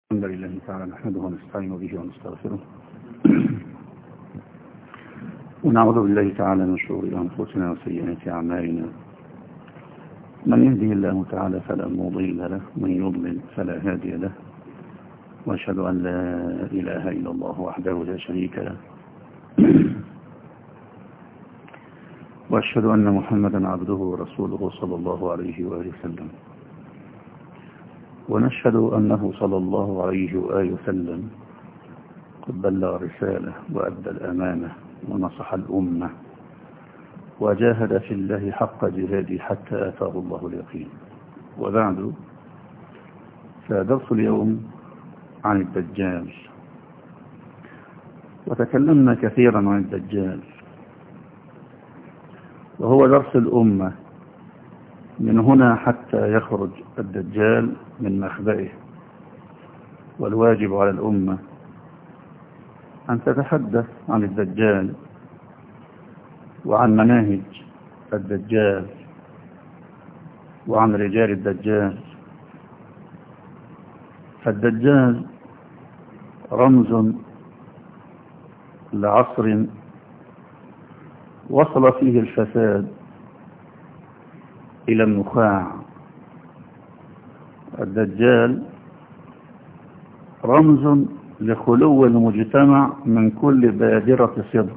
الحمد لله تعالى نحمده ونستعين به ونستغفره ونعوذ بالله تعالى من شرور أنفسنا وسيئات أعمالنا من يهده الله تعالى فلا مضل له ومن يضلل فلا هادي له وأشهد أن لا إله إلا الله وحده لا شريك له وأشهد أن محمدا عبده ورسوله صلى الله عليه وآله وسلم ونشهد أنه صلى الله عليه وآله وسلم قد بلغ رسالة وأدى الأمانة ونصح الأمة وجاهد في الله حق جهاده حتى آتاه الله اليقين وبعد فدرس اليوم عن الدجال وتكلمنا كثيرا عن الدجال وهو درس الأمة من هنا حتى يخرج الدجال من مخبئه والواجب على الأمة أن تتحدث عن الدجال وعن مناهج الدجال وعن رجال الدجال فالدجال رمز لعصر وصل فيه الفساد إلى النخاع الدجال رمز لخلو المجتمع من كل بادرة صدق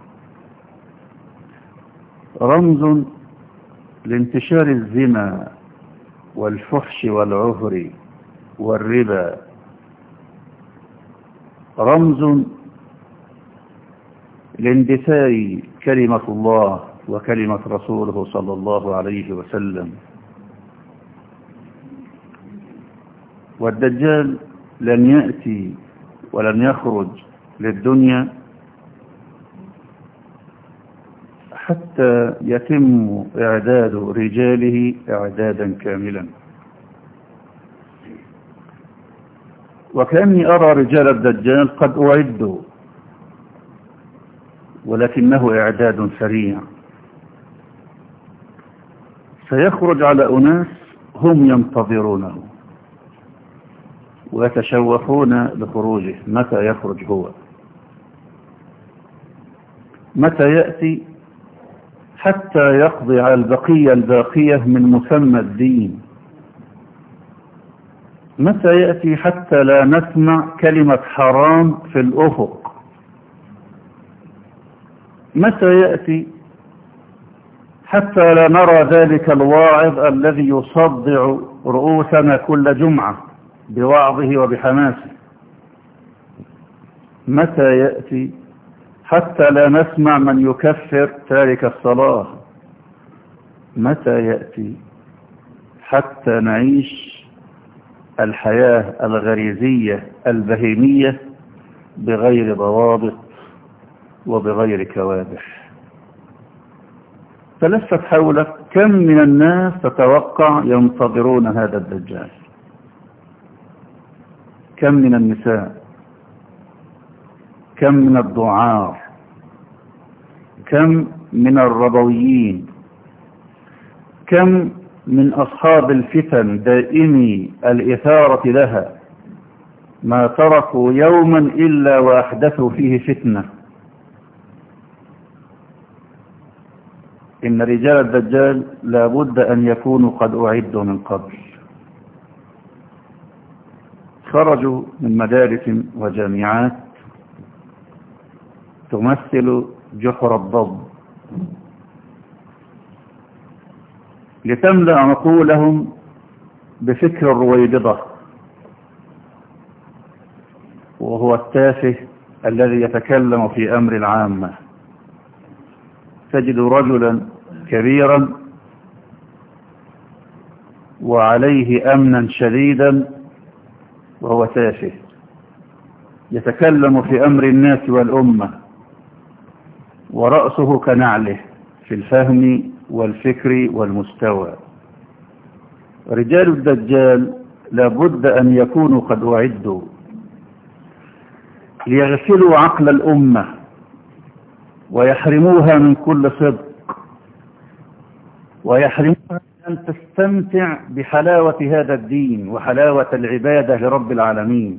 رمز لانتشار الزنا والفحش والعهر والربا رمز لاندثار كلمة الله وكلمة رسوله صلى الله عليه وسلم والدجال لن يأتي ولن يخرج للدنيا حتى يتم إعداد رجاله إعدادا كاملا وكأني أرى رجال الدجال قد أعدوا ولكنه إعداد سريع سيخرج على أناس هم ينتظرونه ويتشوفون لخروجه متى يخرج هو متى يأتي حتى يقضي على البقية الباقية من مسمى الدين متى يأتي حتى لا نسمع كلمة حرام في الأفق متى يأتي حتى لا نرى ذلك الواعظ الذي يصدع رؤوسنا كل جمعة بوعظه وبحماسه متى يأتي حتى لا نسمع من يكفر تارك الصلاة متى يأتي حتى نعيش الحياة الغريزية البهيمية بغير ضوابط وبغير كوادح تلفت حولك كم من الناس تتوقع ينتظرون هذا الدجال كم من النساء كم من الضعاف كم من الربويين كم من أصحاب الفتن دائمي الإثارة لها ما تركوا يوما إلا وأحدثوا فيه فتنة إن رجال الدجال لابد أن يكونوا قد أعدوا من قبل خرجوا من مدارس وجامعات تمثل جحر الضب لتملأ عقولهم بفكر الرويبضة وهو التافه الذي يتكلم في أمر العامة تجد رجلا كبيرا وعليه أمنا شديدا وهو تافه يتكلم في أمر الناس والأمة ورأسه كنعله في الفهم والفكر والمستوى رجال الدجال لابد أن يكونوا قد أعدوا ليغسلوا عقل الأمة ويحرموها من كل صدق ويحرموها أن تستمتع بحلاوة هذا الدين وحلاوة العبادة لرب العالمين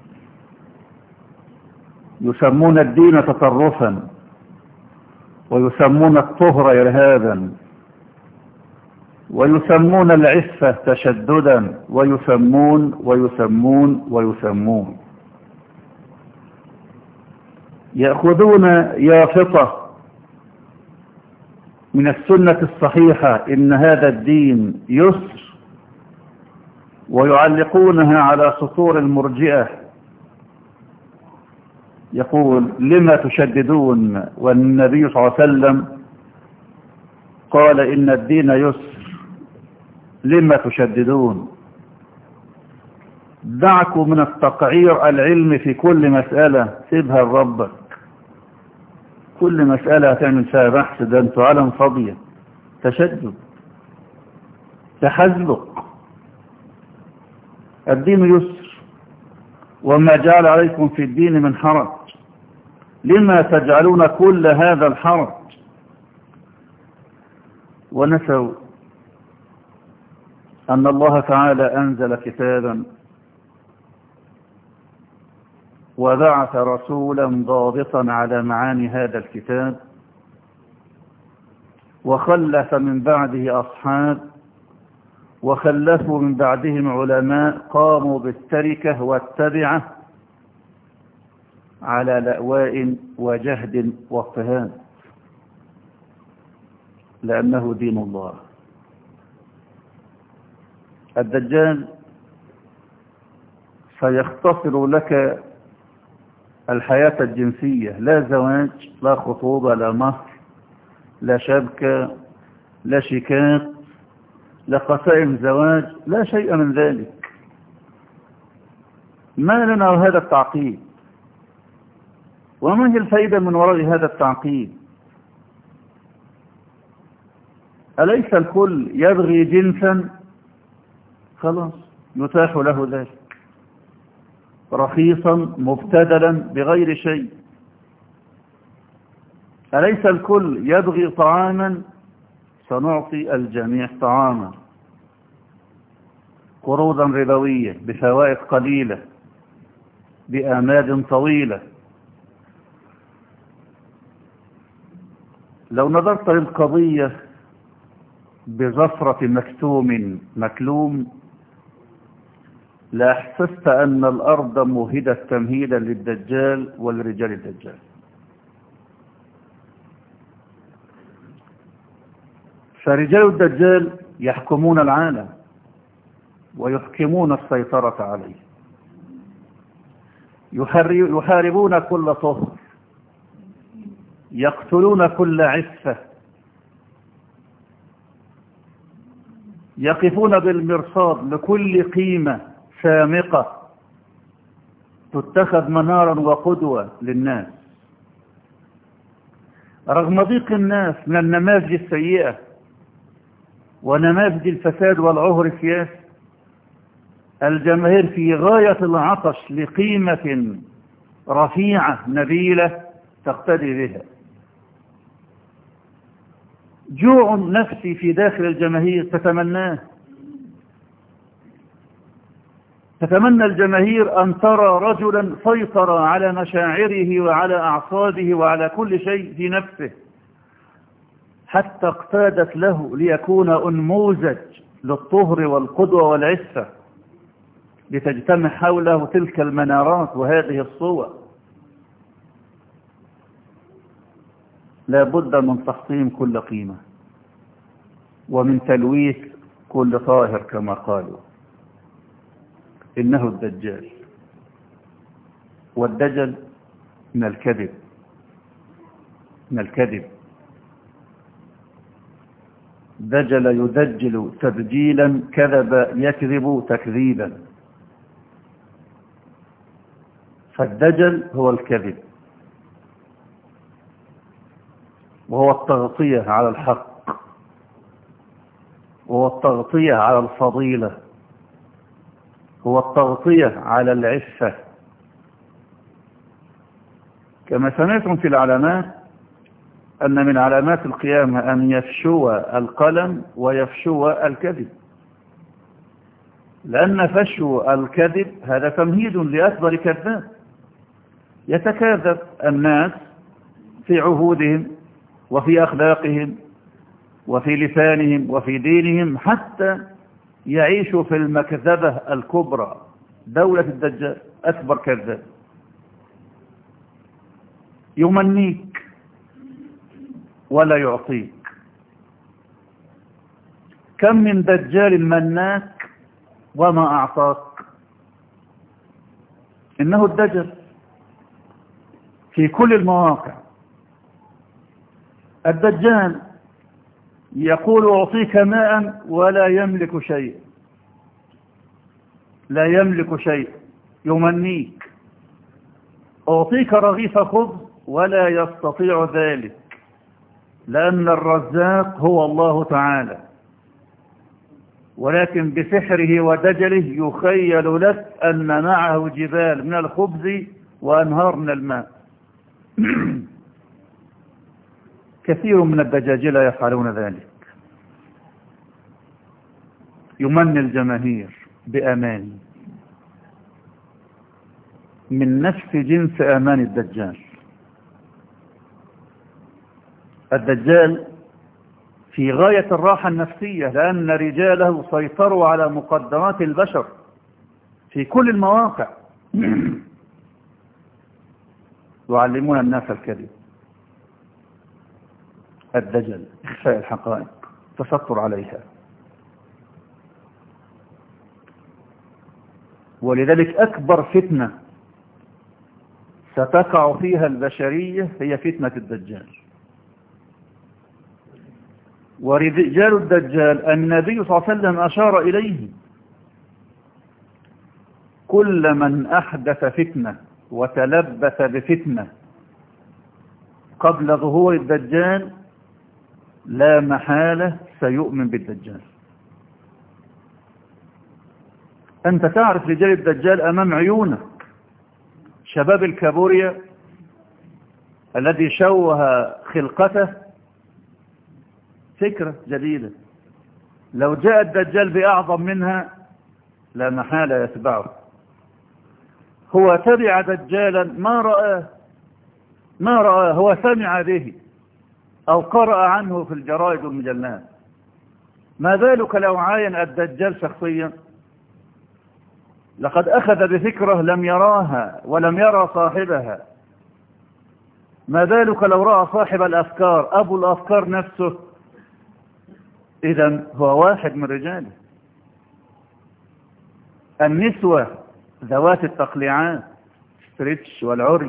يسمون الدين تطرفا ويسمون الطهر إرهابا ويسمون العفة تشددا ويسمون ويسمون ويسمون يأخذون يافطة من السنة الصحيحة إن هذا الدين يسر ويعلقونها على سطور المرجئة يقول لما تشددون والنبي صلى الله عليه وسلم قال إن الدين يسر لما تشددون دعكم من التقعير العلم في كل مسألة سيبها لربك كل مسألة هتعمل فيها بحث ده انتوا عالم فاضية تشدد تحزلق الدين يسر وما جعل عليكم في الدين من حرج لما تجعلون كل هذا الحرج ونسوا أن الله تعالى أنزل كتابا وبعث رسولا ضابطا على معاني هذا الكتاب وخلف من بعده أصحاب وخلفوا من بعدهم علماء قاموا بالتركة والتبعة على لأواء وجهد واضطهاد لأنه دين الله الدجال سيختصر لك الحياة الجنسية لا زواج لا خطوبة لا مهر لا شبكة لا شيكات لا قسائم زواج لا شيء من ذلك ما لنا هذا التعقيد وما هي الفائدة من وراء هذا التعقيد أليس الكل يبغي جنسا خلاص يتاح له ذلك رخيصا مبتدلا بغير شيء أليس الكل يبغي طعاما سنعطي الجميع طعاما قروضا ربوية بفوائد قليلة بآماد طويلة لو نظرت للقضية بزفرة مكتوم مكلوم لأحسست أن الأرض مهدة تمهيدا للدجال والرجال الدجال فرجال الدجال يحكمون العالم ويحكمون السيطرة عليه يحاربون كل طهر يقتلون كل عفة يقفون بالمرصاد لكل قيمة سامقة تتخذ منارا وقدوة للناس رغم ضيق الناس من النماذج السيئة ونماذج الفساد والعهر السياسي الجماهير في غاية العطش لقيمة رفيعة نبيلة تقتدي بها جوع نفسي في داخل الجماهير تتمناه تتمنى الجماهير أن ترى رجلا سيطر على مشاعره وعلى أعصابه وعلى كل شيء في نفسه حتى اقتادت له ليكون أنموذج للطهر والقدوة والعفة لتجتمع حوله تلك المنارات وهذه الصور لا بد من تحطيم كل قيمة ومن تلويث كل طاهر كما قالوا إنه الدجال والدجل من الكذب من الكذب دجل يدجل تبجيلا كذب يكذب تكذيبا فالدجل هو الكذب وهو التغطية على الحق وهو التغطية على الفضيلة هو التغطية على العفة كما سمعتم في العلامات أن من علامات القيامة أن يفشو القلم ويفشو الكذب لأن فشو الكذب هذا تمهيد لأكبر كذاب يتكاذب الناس في عهودهم وفي أخلاقهم وفي لسانهم وفي دينهم حتى يعيشوا في المكذبة الكبرى دولة الدجال أكبر كذاب يمنيك ولا يعطيك كم من دجال مناك وما أعطاك إنه الدجل في كل المواقع الدجال يقول أعطيك ماء ولا يملك شيء لا يملك شيء يمنيك أعطيك رغيف خبز ولا يستطيع ذلك لأن الرزاق هو الله تعالى ولكن بسحره ودجله يخيل لك أن معه جبال من الخبز وأنهار من الماء كثير من الدجاجلة يفعلون ذلك يمن الجماهير بأمان من نفس جنس أمان الدجال الدجال في غاية الراحة النفسية لأن رجاله سيطروا على مقدمات البشر في كل المواقع يعلمون الناس الكذب الدجل إخفاء الحقائق تستر عليها ولذلك أكبر فتنة ستقع فيها البشرية هي فتنة الدجال ورجال الدجال النبي صلى الله عليه وسلم أشار إليه كل من أحدث فتنة وتلبث بفتنة قبل ظهور الدجال لا محالة سيؤمن بالدجال أنت تعرف رجال الدجال أمام عيونك شباب الكابوريا الذي شوه خلقته فكرة جديدة لو جاء الدجال بأعظم منها لا محالة يتبعه هو تبع دجالا ما رآه ما رآه هو سمع به أو قرأ عنه في الجرائد والمجلات ما ذلك لو عاين الدجال شخصيا لقد أخذ بفكرة لم يراها ولم يرى صاحبها ما ذلك لو رأى صاحب الأفكار أبو الأفكار نفسه إذا هو واحد من رجاله النسوة ذوات التقليعات ستريتش والعرج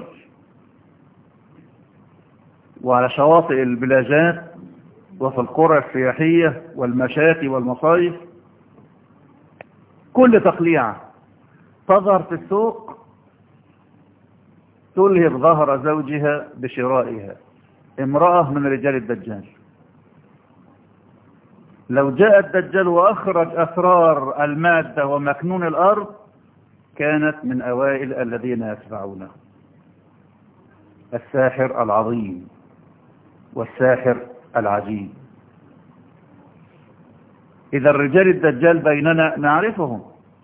وعلى شواطئ البلاجات وفي القرى السياحية والمشاتي والمصايف كل تقليعة تظهر في السوق تلهب ظهر زوجها بشرائها امرأة من رجال الدجال لو جاء الدجال وأخرج أسرار المادة ومكنون الأرض كانت من أوائل الذين يتبعونه الساحر العظيم والساحر العجيب إذا الرجال الدجال بيننا نعرفهم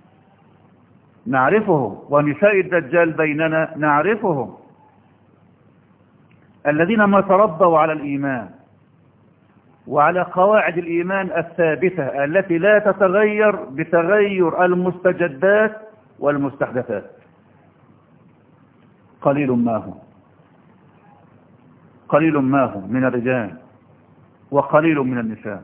نعرفهم ونساء الدجال بيننا نعرفهم الذين ما تربوا على الإيمان وعلى قواعد الإيمان الثابتة التي لا تتغير بتغير المستجدات والمستحدثات قليل ما هم قليل ما هم من الرجال وقليل من النساء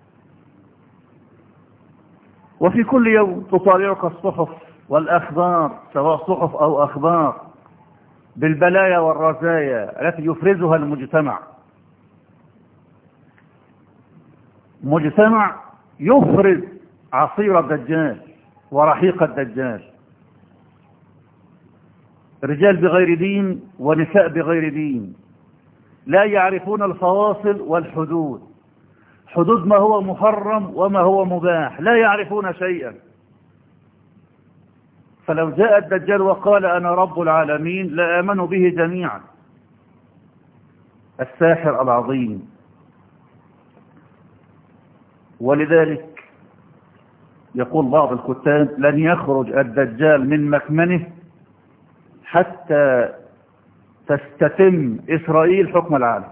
وفي كل يوم تطالعك الصحف والأخبار سواء صحف أو أخبار بالبلايا والرزايا التي يفرزها المجتمع مجتمع يفرز عصير الدجال ورحيق الدجال رجال بغير دين ونساء بغير دين لا يعرفون الفواصل والحدود حدود ما هو محرم وما هو مباح لا يعرفون شيئا فلو جاء الدجال وقال أنا رب العالمين لآمنوا به جميعا الساحر العظيم ولذلك يقول بعض الكتاب لن يخرج الدجال من مكمنه حتى تستتم إسرائيل حكم العالم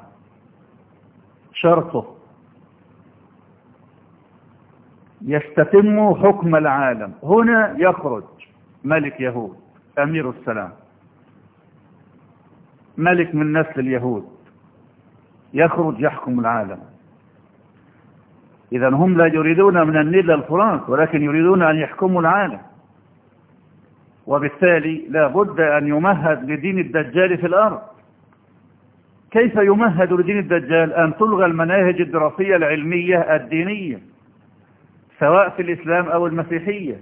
شرطه يستتم حكم العالم هنا يخرج ملك يهود أمير السلام ملك من نسل اليهود يخرج يحكم العالم إذا هم لا يريدون من النيل الفرات ولكن يريدون أن يحكموا العالم وبالتالي لا بد أن يمهد لدين الدجال في الأرض كيف يمهد لدين الدجال أن تلغى المناهج الدراسية العلمية الدينية سواء في الإسلام أو المسيحية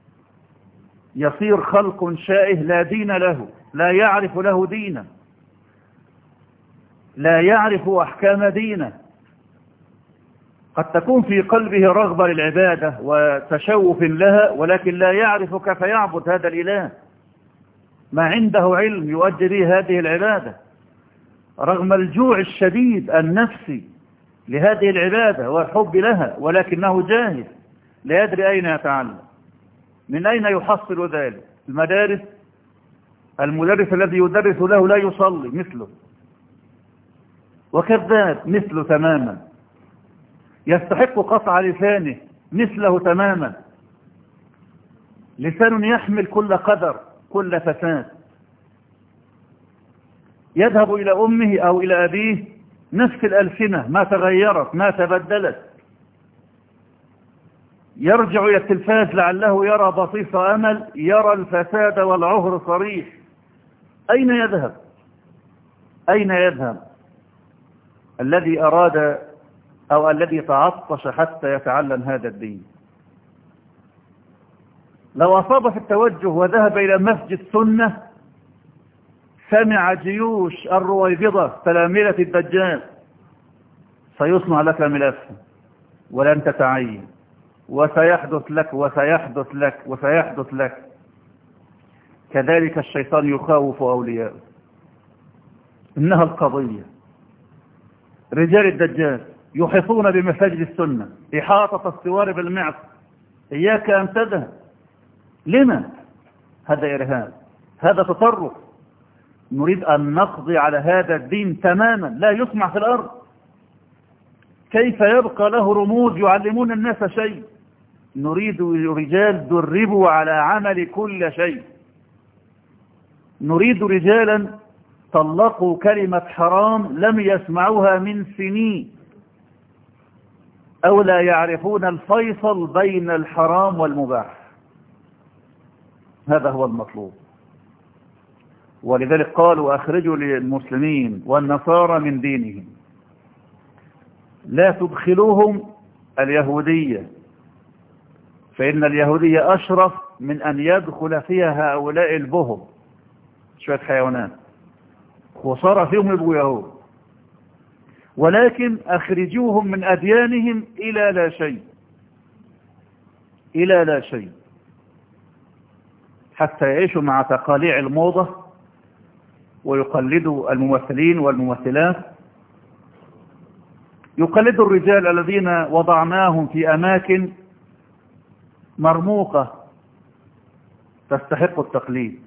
يصير خلق شائه لا دين له لا يعرف له دينا لا يعرف أحكام دينه قد تكون في قلبه رغبة للعبادة وتشوف لها ولكن لا يعرف كيف يعبد هذا الإله ما عنده علم يؤدي به هذه العبادة رغم الجوع الشديد النفسي لهذه العبادة والحب لها ولكنه جاهل لا يدري أين يتعلم من أين يحصل ذلك المدارس المدرس الذي يدرس له لا يصلي مثله وكذاب مثله تماما يستحق قطع لسانه مثله تماما لسان يحمل كل قدر كل فساد يذهب إلى أمه أو إلى أبيه نفس الألسنة ما تغيرت ما تبدلت يرجع إلى التلفاز لعله يرى بصيص أمل يرى الفساد والعهر صريح أين يذهب أين يذهب الذي أراد أو الذي تعطش حتى يتعلم هذا الدين لو أصاب في التوجه وذهب إلى مسجد سنة سمع جيوش الرويبضة تلامذة الدجال سيصنع لك ملفا ولن تتعين وسيحدث لك وسيحدث لك وسيحدث لك كذلك الشيطان يخاوف أولياءه إنها القضية رجال الدجال يحيطون بمساجد السنة إحاطة السوار بالمعص إياك أن تذهب لما هذا إرهاب هذا تطرف نريد أن نقضي على هذا الدين تماما لا يسمع في الأرض كيف يبقى له رموز يعلمون الناس شيء نريد رجال دربوا على عمل كل شيء نريد رجالا طلقوا كلمة حرام لم يسمعوها من سنين أو لا يعرفون الفيصل بين الحرام والمباح هذا هو المطلوب ولذلك قالوا أخرجوا للمسلمين والنصارى من دينهم لا تدخلوهم اليهودية فإن اليهودية أشرف من أن يدخل فيها هؤلاء البهم شوية حيوانات وصار فيهم يبقوا يهود ولكن أخرجوهم من أديانهم إلى لا شيء إلى لا شيء حتى يعيشوا مع تقاليع الموضة ويقلدوا الممثلين والممثلات يقلدوا الرجال الذين وضعناهم في أماكن مرموقة تستحق التقليد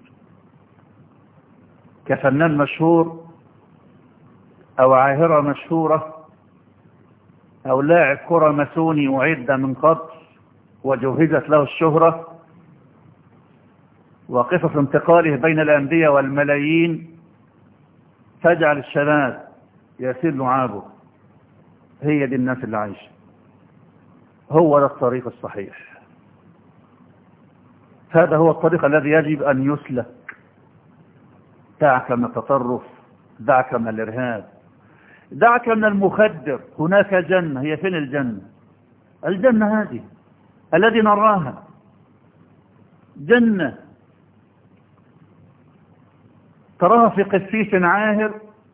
كفنان مشهور أو عاهرة مشهورة أو لاعب كرة مسوني أعد من قبل وجهزت له الشهرة وقصص انتقاله بين الأندية والملايين تجعل الشباب يسير لعابه هي دي الناس اللي عايشة هو ده الطريق الصحيح هذا هو الطريق الذي يجب أن يسلك دعك من التطرف دعك من الإرهاب دعك من المخدر هناك جنة هي فين الجنة الجنة هذه الذي نراها جنة تراها في قسيس عاهر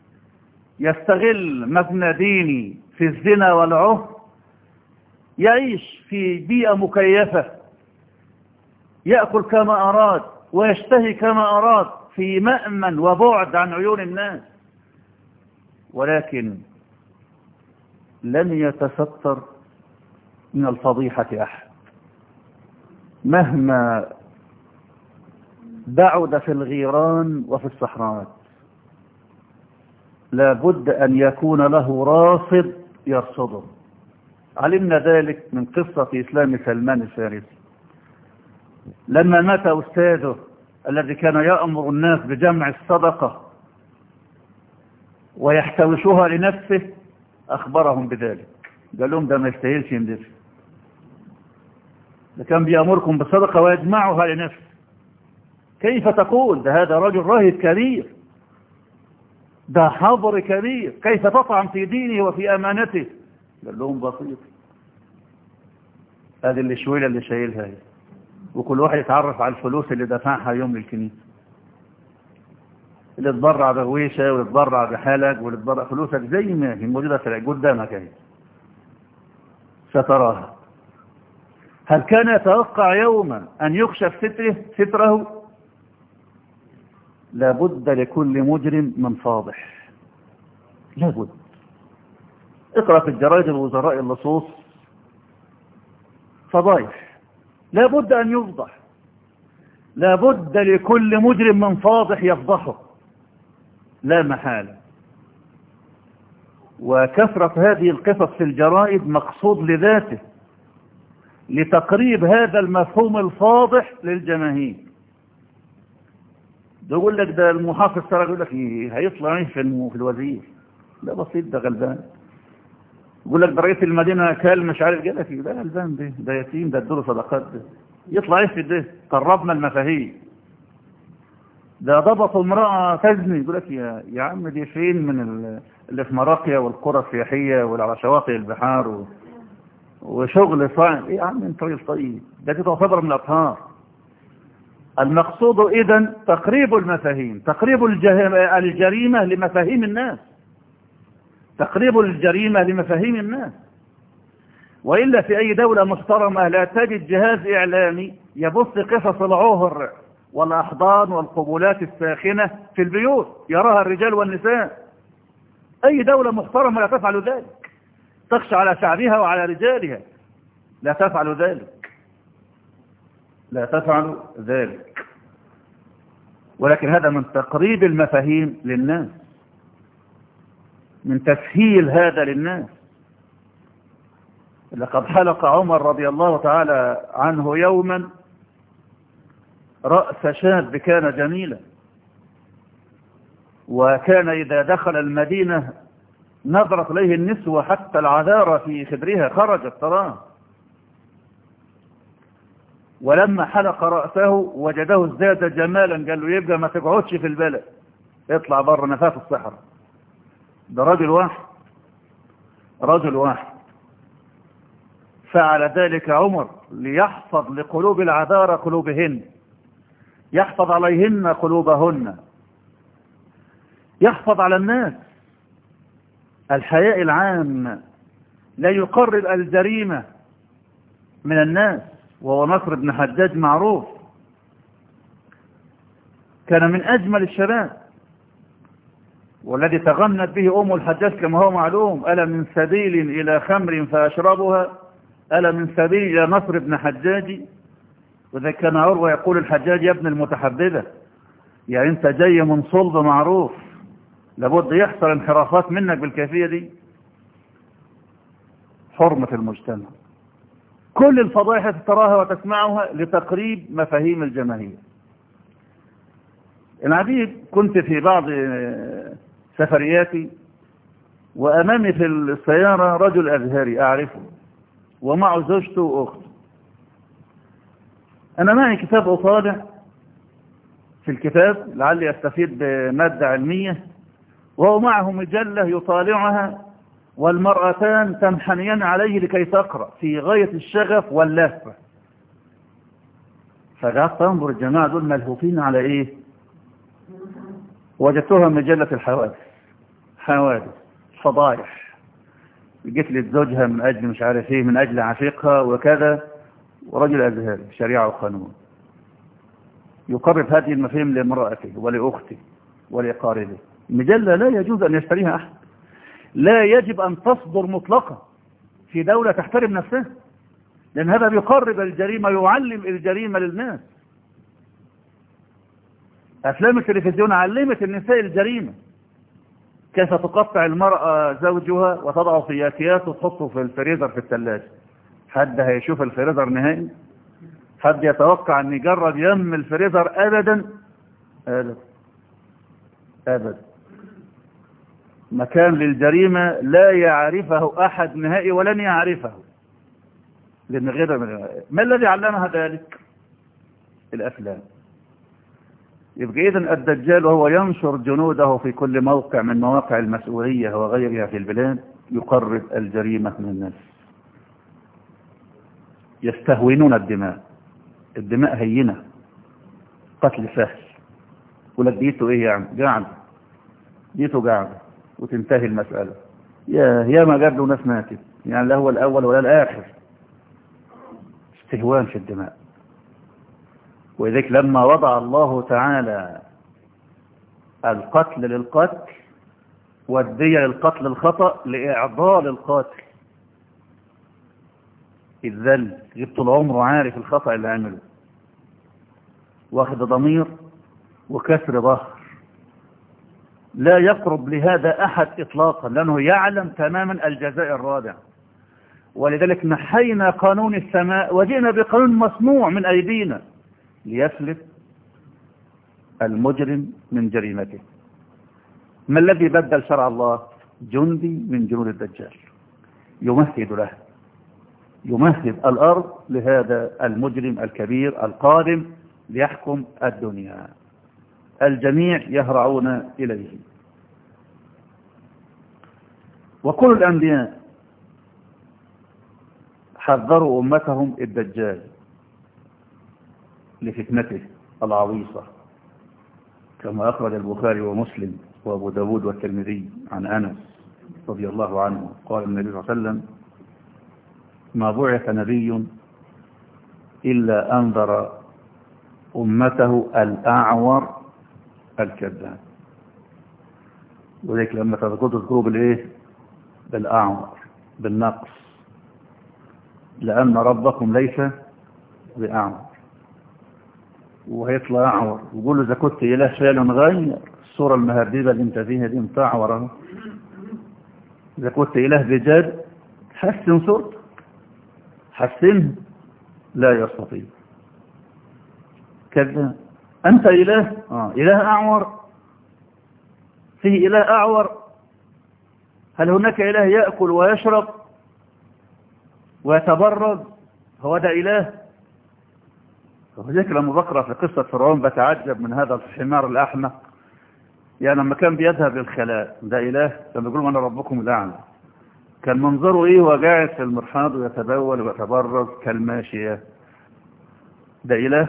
يستغل مبنى ديني في الزنا والعهر يعيش في بيئة مكيفة يأكل كما أراد ويشتهي كما أراد في مأمن وبعد عن عيون الناس ولكن لن يتستر من الفضيحة أحد مهما بعد في الغيران وفي الصحراء لا بد أن يكون له راصد يرصده علمنا ذلك من قصة إسلام سلمان الفارسي لما مات أستاذه الذي كان يأمر الناس بجمع الصدقة ويحتوشها لنفسه أخبرهم بذلك قال لهم ده ما يستاهلش يندفع ده كان بيأمركم بالصدقة ويجمعها لنفسه كيف تقول ده هذا رجل راهب كبير ده حضر كبير كيف تطعن في دينه وفي أمانته قال لهم بسيط هذه اللي شويلة اللي شايلها هي. وكل واحد يتعرف على الفلوس اللي دفعها يوم للكنيسة اللي تبرع بغويشة واللي تبرع بحلق واللي تبرع فلوسك زي ما هي موجودة في قدامك اهي ستراها هل كان يتوقع يوما أن يكشف ستره ستره لابد لكل مجرم من فاضح لابد اقرأ في الجرائد الوزراء اللصوص فضايح لابد أن يفضح لابد لكل مجرم من فاضح يفضحه لا محالة وكثرة هذه القصص في الجرائد مقصود لذاته لتقريب هذا المفهوم الفاضح للجماهير ده يقول لك ده المحافظ ترى يقول لك إيه هيطلع ايه في في الوزير ده بسيط ده غلبان يقول لك ده رئيس المدينه كال مش عارف قال لك ده غلبان ده ده يتيم ده ادوله صدقات ده يطلع ايه في ده قربنا المفاهيم ده ضبط امرأة تزني يقول لك يا, يا عم دي فين من اللي في مراقيا والقرى السياحية واللي على شواطئ البحار و... وشغل صعب ايه يا عم انت راجل طيب ده دي تعتبر من الاطهار المقصود اذا تقريب المفاهيم تقريب الجه... الجريمة لمفاهيم الناس تقريب الجريمة لمفاهيم الناس وإلا في أي دولة محترمة لا تجد جهاز إعلامي يبث قصص العهر والأحضان والقبولات الساخنة في البيوت يراها الرجال والنساء أي دولة محترمة لا تفعل ذلك تخشى على شعبها وعلى رجالها لا تفعل ذلك لا تفعل ذلك ولكن هذا من تقريب المفاهيم للناس من تسهيل هذا للناس لقد حلق عمر رضي الله تعالى عنه يوما رأس شاب كان جميلا وكان إذا دخل المدينة نظرت إليه النسوة حتى العذارة في خدرها خرجت تراه ولما حلق رأسه وجده ازداد جمالا قال له يبقى ما تقعدش في البلد اطلع بره نفاف الصحراء ده رجل واحد رجل واحد فعل ذلك عمر ليحفظ لقلوب العذارى قلوبهن يحفظ عليهن قلوبهن يحفظ على الناس الحياء العام لا يقرب الجريمة من الناس وهو نصر بن حجاج معروف كان من أجمل الشباب والذي تغنت به أم الحجاج كما هو معلوم ألا من سبيل إلى خمر فأشربها ألا من سبيل إلى نصر بن حجاج وإذا كان عروة يقول الحجاج يا ابن المتحدثة يعني أنت جاي من صلب معروف لابد يحصل انحرافات منك بالكيفية دي حرمة المجتمع كل الفضائح تراها وتسمعها لتقريب مفاهيم الجماهير العديد كنت في بعض سفرياتي وأمامي في السيارة رجل أزهري أعرفه ومعه زوجته وأخته أنا معي كتاب أطالع في الكتاب لعلي أستفيد بمادة علمية وهو معه مجلة يطالعها والمرأتان تنحنيان عليه لكي تقرأ في غاية الشغف واللهفة فقعدت أنظر الجماعة دول ملهوفين على إيه وجدتها مجلة الحوادث حوادث فضايح جيت لزوجها من أجل مش عارف إيه من أجل عشيقها وكذا ورجل أزهري شريعة وقانون يقرب هذه المفاهيم لامرأته ولأخته ولقاربه مجلة لا يجوز أن يشتريها أحد لا يجب أن تصدر مطلقا في دولة تحترم نفسها لأن هذا بيقرب الجريمة يعلم الجريمة للناس أفلام التلفزيون علمت النساء الجريمة كيف تقطع المرأة زوجها وتضعه في أكياس وتحطه في الفريزر في الثلاجة حد هيشوف الفريزر نهائي حد يتوقع أن يجرب يم الفريزر أبدا أبدا أبدا مكان للجريمة لا يعرفه أحد نهائي ولن يعرفه لأن غير ما الذي علمها ذلك الأفلام يبقى إذن الدجال وهو ينشر جنوده في كل موقع من مواقع المسؤولية وغيرها في البلاد يقرب الجريمة من الناس يستهونون الدماء الدماء هينة قتل سهل ولك ديته ايه يعني قاعد ديته قاعد وتنتهي المسألة يا يا ما جاب له ناس ماتت يعني لا هو الأول ولا الآخر استهوان في الدماء ولذلك لما وضع الله تعالى القتل للقتل والدية للقتل الخطأ لإعضال القاتل الذل جبت العمر عارف الخطأ اللي عمله واخد ضمير وكسر ظهر لا يقرب لهذا أحد إطلاقا لأنه يعلم تماما الجزاء الرادع ولذلك نحينا قانون السماء وجئنا بقانون مصنوع من أيدينا ليسلب المجرم من جريمته ما الذي بدل شرع الله جندي من جنود الدجال يمهد له يمهد الأرض لهذا المجرم الكبير القادم ليحكم الدنيا الجميع يهرعون إليه وكل الأنبياء حذروا أمتهم الدجال لفتنته العويصة كما أخرج البخاري ومسلم وأبو داود والترمذي عن أنس رضي الله عنه قال النبي صلى الله عليه وسلم ما بعث نبي إلا أنذر أمته الأعور الكذاب وذلك لما تذكروا تذكروا بالإيه بالأعور بالنقص لأن ربكم ليس بأعور وهيطلع أعور ويقول له إذا كنت إله فعلا غير الصورة المهربة اللي انت فيها دي انت أعور إذا كنت إله بجد حسن صورتك حسنه لا يستطيع كذا أنت إله آه. إله أعور فيه إله أعور هل هناك إله يأكل ويشرب ويتبرد هو ده إله وذلك لما بقرأ في قصة فرعون بتعجب من هذا الحمار الأحمق يعني لما كان بيذهب للخلاء ده إله لما يقول أنا ربكم الأعلى كان منظره إيه وقاعد في المرحاض ويتبول ويتبرز كالماشية ده إله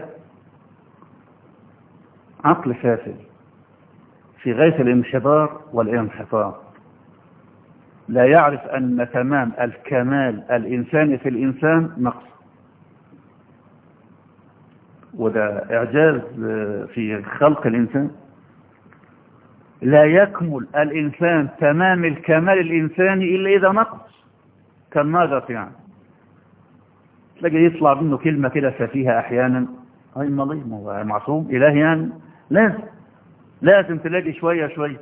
عقل فاسد في غاية الانحدار والانحطاط لا يعرف أن تمام الكمال الإنساني في الإنسان نقص وده إعجاز في خلق الإنسان لا يكمل الإنسان تمام الكمال الإنساني إلا إذا نقص كالناقص يعني تلاقي يطلع منه كلمة كده سفيهة أحيانا هاي مظلم هو معصوم إله يعني لازم لازم تلاقي شوية شوية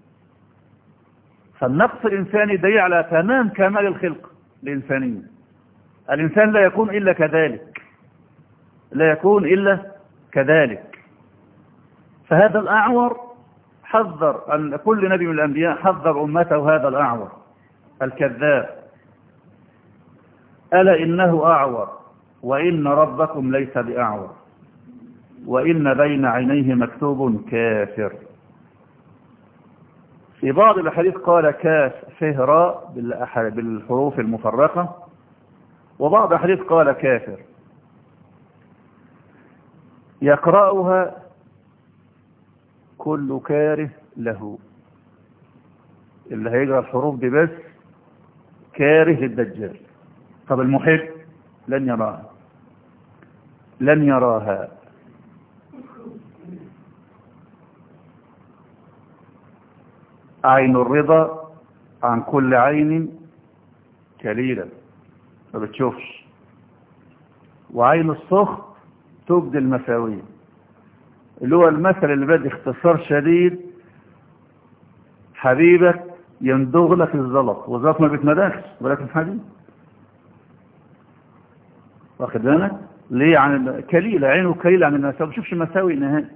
فالنقص الإنساني دليل على تمام كمال الخلق الإنسانية الإنسان لا يكون إلا كذلك لا يكون إلا كذلك فهذا الأعور حذر أن كل نبي من الأنبياء حذر أمته هذا الأعور الكذاب ألا إنه أعور وإن ربكم ليس بأعور وإن بين عينيه مكتوب كافر في بعض الحديث قال كاف فهراء بالحروف المفرقة وبعض الحديث قال كافر يقرأها كل كاره له اللي هيقرأ الحروف دي بس كاره للدجال طب المحب لن يراها لن يراها عين الرضا عن كل عين كليلا ما بتشوفش وعين الصخر تبدي المساوية اللي هو المثل اللي بدي اختصار شديد حبيبك يندغ لك الزلط والزلط ما بيتمدخش ولكن حبيب واخد بالك ليه عن كليلة عينه كليلة عن المساوي ما بيشوفش مساوي نهائي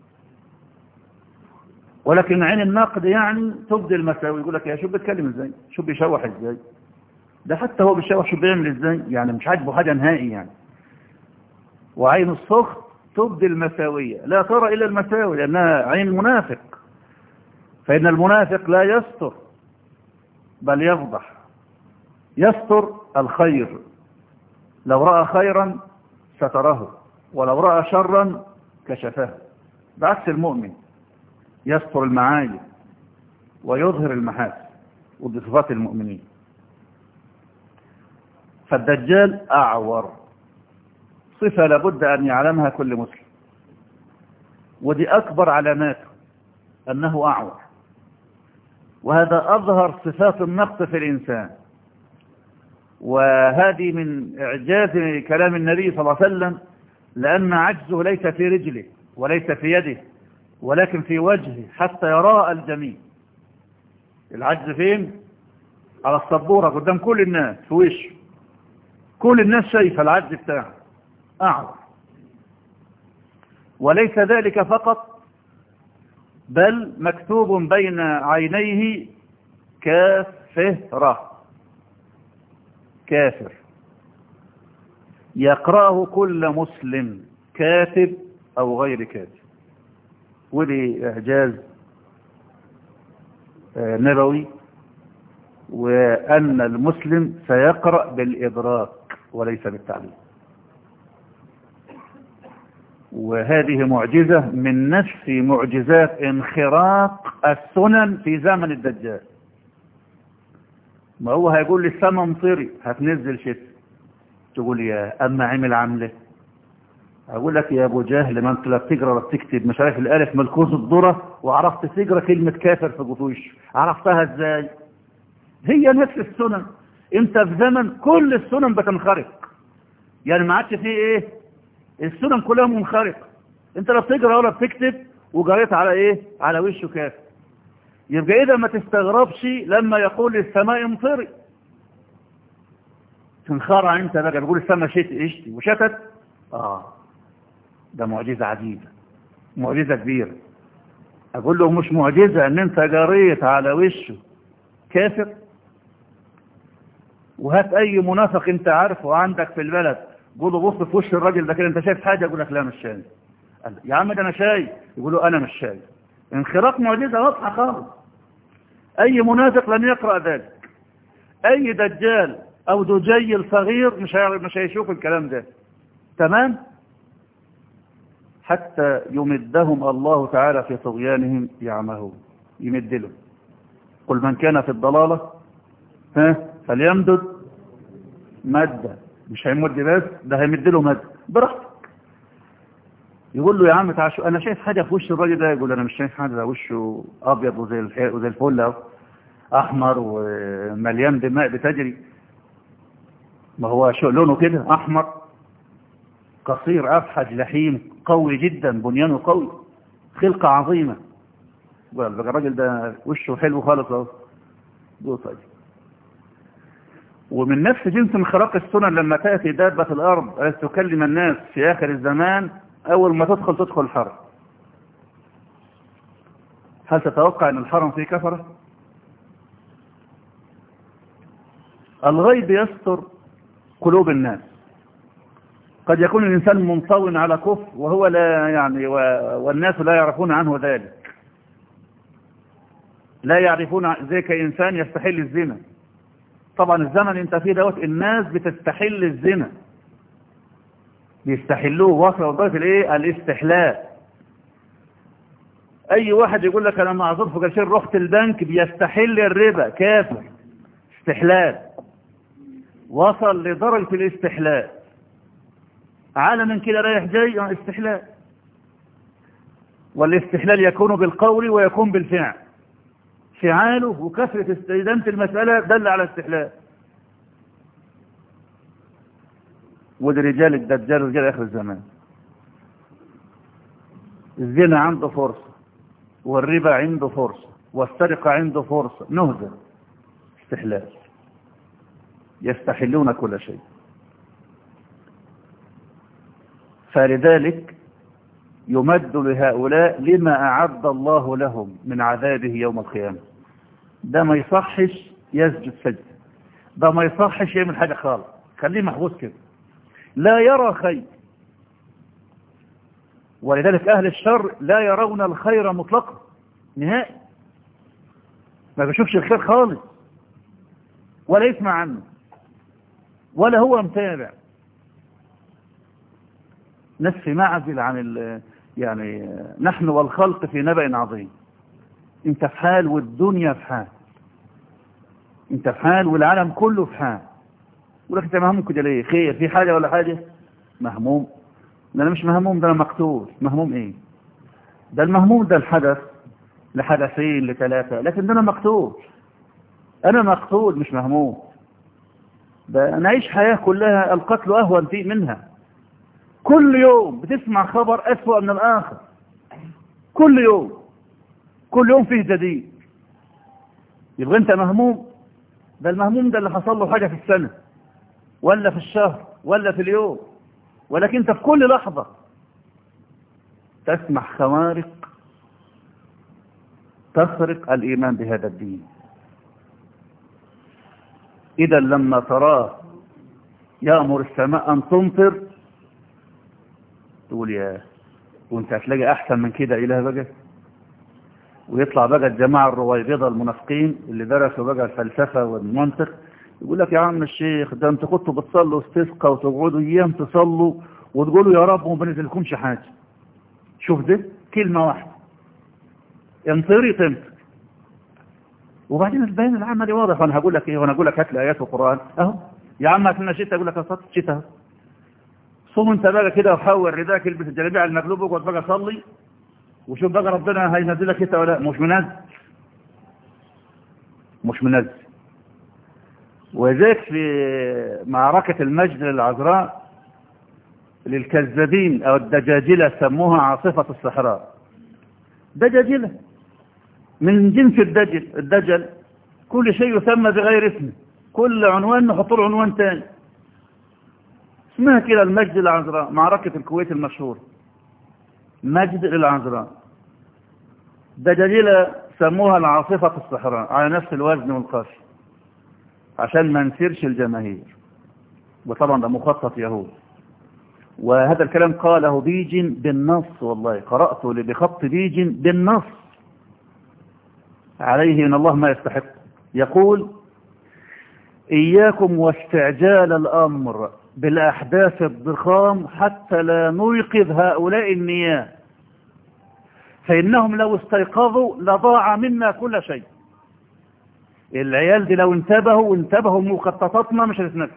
ولكن عين النقد يعني تبدي المساوي يقول لك يا شو بيتكلم ازاي شو بيشوح ازاي ده حتى هو بيشوح شو بيعمل ازاي يعني مش عاجبه حاجة نهائي يعني وعين الصخر تبدي المساوية لا ترى إلا المساوي لأنها عين المنافق فإن المنافق لا يستر بل يفضح يستر الخير لو رأى خيرا ستره ولو رأى شرا كشفه بعكس المؤمن يستر المعايب ويظهر المحاسن ودي صفات المؤمنين فالدجال أعور صفة لابد أن يعلمها كل مسلم ودي أكبر علاماته أنه أعور وهذا أظهر صفات النقص في الإنسان وهذه من إعجاز كلام النبي صلى الله عليه وسلم لأن عجزه ليس في رجله وليس في يده ولكن في وجهه حتى يرى الجميع العجز فين على السبورة قدام كل الناس في وشه كل الناس شايفة العجز بتاعه أعور وليس ذلك فقط بل مكتوب بين عينيه كافرة كافر يقرأه كل مسلم كاتب أو غير كاتب ودي إعجاز نبوي وأن المسلم سيقرأ بالإدراك وليس بالتعليم وهذه معجزة من نفس معجزات انخراق السنن في زمن الدجال ما هو هيقول لي السما مطري هتنزل شتاء تقول يا أما عمل عمله أقول لك يا أبو جهل ما أنت لا بتقرأ ولا بتكتب مش عارف الألف ملكوز الذرة وعرفت تقرأ كلمة كافر في قطوش عرفتها إزاي هي نفس السنن أنت في زمن كل السنن بتنخرق يعني ما عادش فيه إيه السنن كلها منخرقة أنت لا بتقرأ ولا بتكتب وجريت على إيه على وشه كافر يبقى إذا ما تستغربش لما يقول السماء مطري تنخرع انت بقى بيقول السماء شتي اشتي وشتت اه ده معجزة عجيبة معجزة كبيرة اقول له مش معجزة ان انت جريت على وشه كافر وهات اي منافق انت عارفه عندك في البلد قول له بص في وش الراجل ده كده انت شايف حاجة يقول لك لا مش شايف يا عم ده انا شايف يقول له انا مش شايف انخراق معجزة واضحة خالص اي منافق لن يقرأ ذلك اي دجال او دجيل صغير مش مش هيشوف الكلام ده تمام حتى يمدهم الله تعالى في طغيانهم يعمهون يمد لهم قل من كان في الضلالة ها فليمدد مادة مش هيمد بس ده هيمد له مادة براحتك يقول له يا عم تعال انا شايف حاجة في وش الراجل ده يقول انا مش شايف حاجة ده وشه ابيض وزي الح... وزي الفل اهو احمر ومليان دماء بتجري ما هو شو لونه كده احمر قصير افحج لحيم قوي جدا بنيانه قوي خلقة عظيمة بقى الراجل ده وشه حلو خالص اهو دو طيب ومن نفس جنس انخراق السنن لما تأتي دابة الأرض تكلم الناس في آخر الزمان أول ما تدخل تدخل الحرم هل تتوقع أن الحرم فيه كفرة الغيب يستر قلوب الناس قد يكون الإنسان منطوي على كفر وهو لا يعني والناس لا يعرفون عنه ذلك لا يعرفون زي كإنسان يستحل الزنا طبعا الزمن انت فيه دوت الناس بتستحل الزنا بيستحلوه وصل وضعف الايه الاستحلال اي واحد يقول لك انا معذور في قرشين رحت البنك بيستحل الربا كافر استحلال وصل لدرجة الاستحلال على من كده رايح جاي فعاله وكثرة استدامة المسألة دل على استحلال وده رجال الدجال ورجال آخر الزمان الزنا عنده فرصة والربا عنده فرصة والسرقة عنده فرصة نهزة استحلال يستحلون كل شيء فلذلك يمد لهؤلاء لما أعد الله لهم من عذابه يوم القيامة ده ما يصحش يسجد سجد ده ما يصحش يعمل حاجة خالص خليه محبوس كده لا يرى خير ولذلك أهل الشر لا يرون الخير مطلقا نهائي ما بيشوفش الخير خالص ولا يسمع عنه ولا هو متابع ناس في معزل عن ال يعني نحن والخلق في نبأ عظيم انت في حال والدنيا في حال انت في حال والعالم كله في حال يقول لك انت مهموم كده ليه خير في حاجة ولا حاجة مهموم ده انا مش مهموم ده انا مقتول مهموم ايه ده المهموم ده الحدث لحدثين لثلاثة لكن ده انا مقتول انا مقتول مش مهموم ده انا عيش حياة كلها القتل اهون فيه منها كل يوم بتسمع خبر أسوأ من الآخر كل يوم كل يوم فيه جديد يبقى أنت مهموم ده المهموم ده اللي حصل له حاجة في السنة ولا في الشهر ولا في اليوم ولكن أنت في كل لحظة تسمع خوارق تسرق الإيمان بهذا الدين إذا لما تراه يأمر السماء أن تمطر تقول يا وانت هتلاقي احسن من كده اله بقى ويطلع بقى الجماعة الرويبضة المنافقين اللي درسوا بقى الفلسفة والمنطق يقول لك يا عم الشيخ ده انتوا كنتوا بتصلوا استسقى وتقعدوا ايام تصلوا وتقولوا يا رب وما نزلكمش حاجة شوف ده كلمة واحدة انطري تمسك وبعدين البيان العملي واضح وانا هقول لك ايه وانا هقول لك هات لي ايات القران اهو يا عم هات لنا شتاء اقول لك اصلا شتاء صوم انت بقى كده وحول رداك البس الجلابيه على المغلوب واقعد بقى صلي وشوف بقى ربنا هينزلك كده ولا مش منزل مش منزل وذلك في معركة المجد للعذراء للكذابين او الدجاجلة سموها عاصفة الصحراء دجاجلة من جنس الدجل الدجل كل شيء يسمى بغير اسمه كل عنوان نحط له عنوان تاني اسمها كده المجد العذراء معركة الكويت المشهور مجد العذراء دجاجلة سموها العاصفة الصحراء على نفس الوزن والقاسي عشان ما نسيرش الجماهير وطبعا ده مخطط يهود وهذا الكلام قاله بيجن بالنص والله قرأته بخط بيجن بالنص عليه من الله ما يستحق يقول إياكم واستعجال الأمر بالأحداث الضخام حتى لا نيقظ هؤلاء النيام فإنهم لو استيقظوا لضاع منا كل شيء العيال دي لو انتبهوا وانتبهوا مخططاتنا مش هتتنفس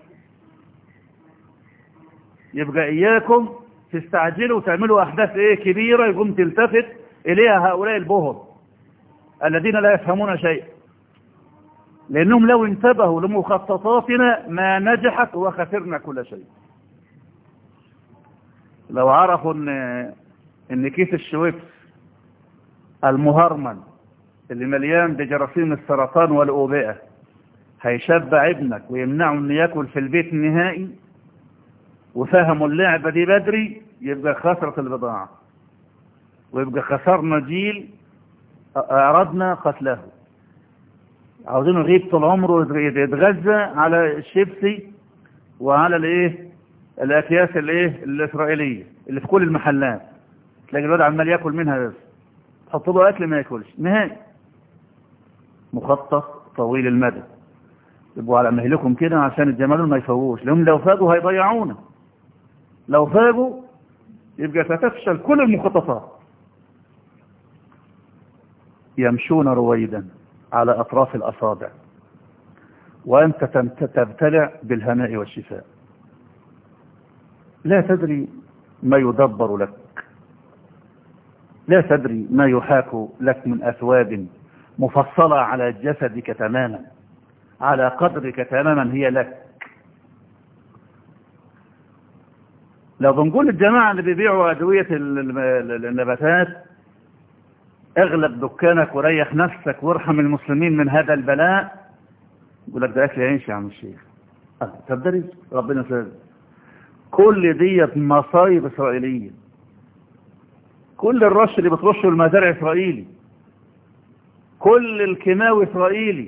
يبقى إياكم تستعجلوا وتعملوا أحداث إيه كبيرة يقوم تلتفت إليها هؤلاء البهم الذين لا يفهمون شيء لأنهم لو انتبهوا لمخططاتنا ما نجحت وخسرنا كل شيء لو عرفوا ان, إن كيس الشويبس المهرمن اللي مليان بجراثيم السرطان والأوبئة هيشبع ابنك ويمنعه انه ياكل في البيت النهائي وفهموا اللعبة دي بدري يبقى خسرت البضاعة ويبقى خسرنا جيل أردنا قتله عاوزينه يغيب طول عمره يتغذى على الشيبسي وعلى الايه الاكياس الايه الاسرائيليه اللي في كل المحلات تلاقي الواد عمال ياكل منها بس تحط له اكل ما ياكلش نهائي مخطط طويل المدى يبقوا على مهلكم كده عشان الجمال ما يفووش لهم لو فاجوا هيضيعونا لو فاجوا يبقى ستفشل كل المخططات يمشون رويدا على أطراف الأصابع وأنت تبتلع بالهناء والشفاء لا تدري ما يدبر لك لا تدري ما يحاك لك من أثواب مفصلة على جسدك تماما على قدرك تماما هي لك لو بنقول الجماعة اللي بيبيعوا أدوية النباتات اغلق دكانك وريح نفسك وارحم المسلمين من هذا البلاء يقول لك ده أكل عيش يا عم الشيخ طب ده رزق ربنا سبب كل ديت مصايب إسرائيلية كل الرش اللي بترشه المزارع إسرائيلي كل الكيماوي إسرائيلي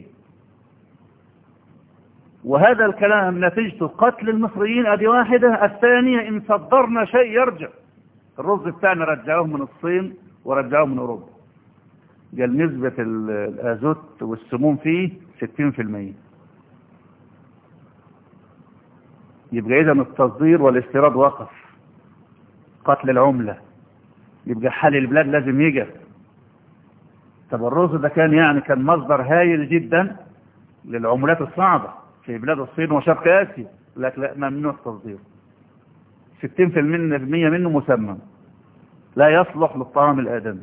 وهذا الكلام نتيجته قتل المصريين ادي واحدة الثانية ان صدرنا شيء يرجع الرز بتاعنا رجعوه من الصين ورجعوه من اوروبا قال نسبة الازوت والسموم فيه 60% يبقى اذا التصدير والاستيراد وقف قتل العملة يبقى حال البلاد لازم يجب طب الرز ده كان يعني كان مصدر هايل جدا للعملات الصعبة في بلاد الصين وشرق آسيا لك لا ممنوع تصديره 60% منه مسمم لا يصلح للطعام الآدمي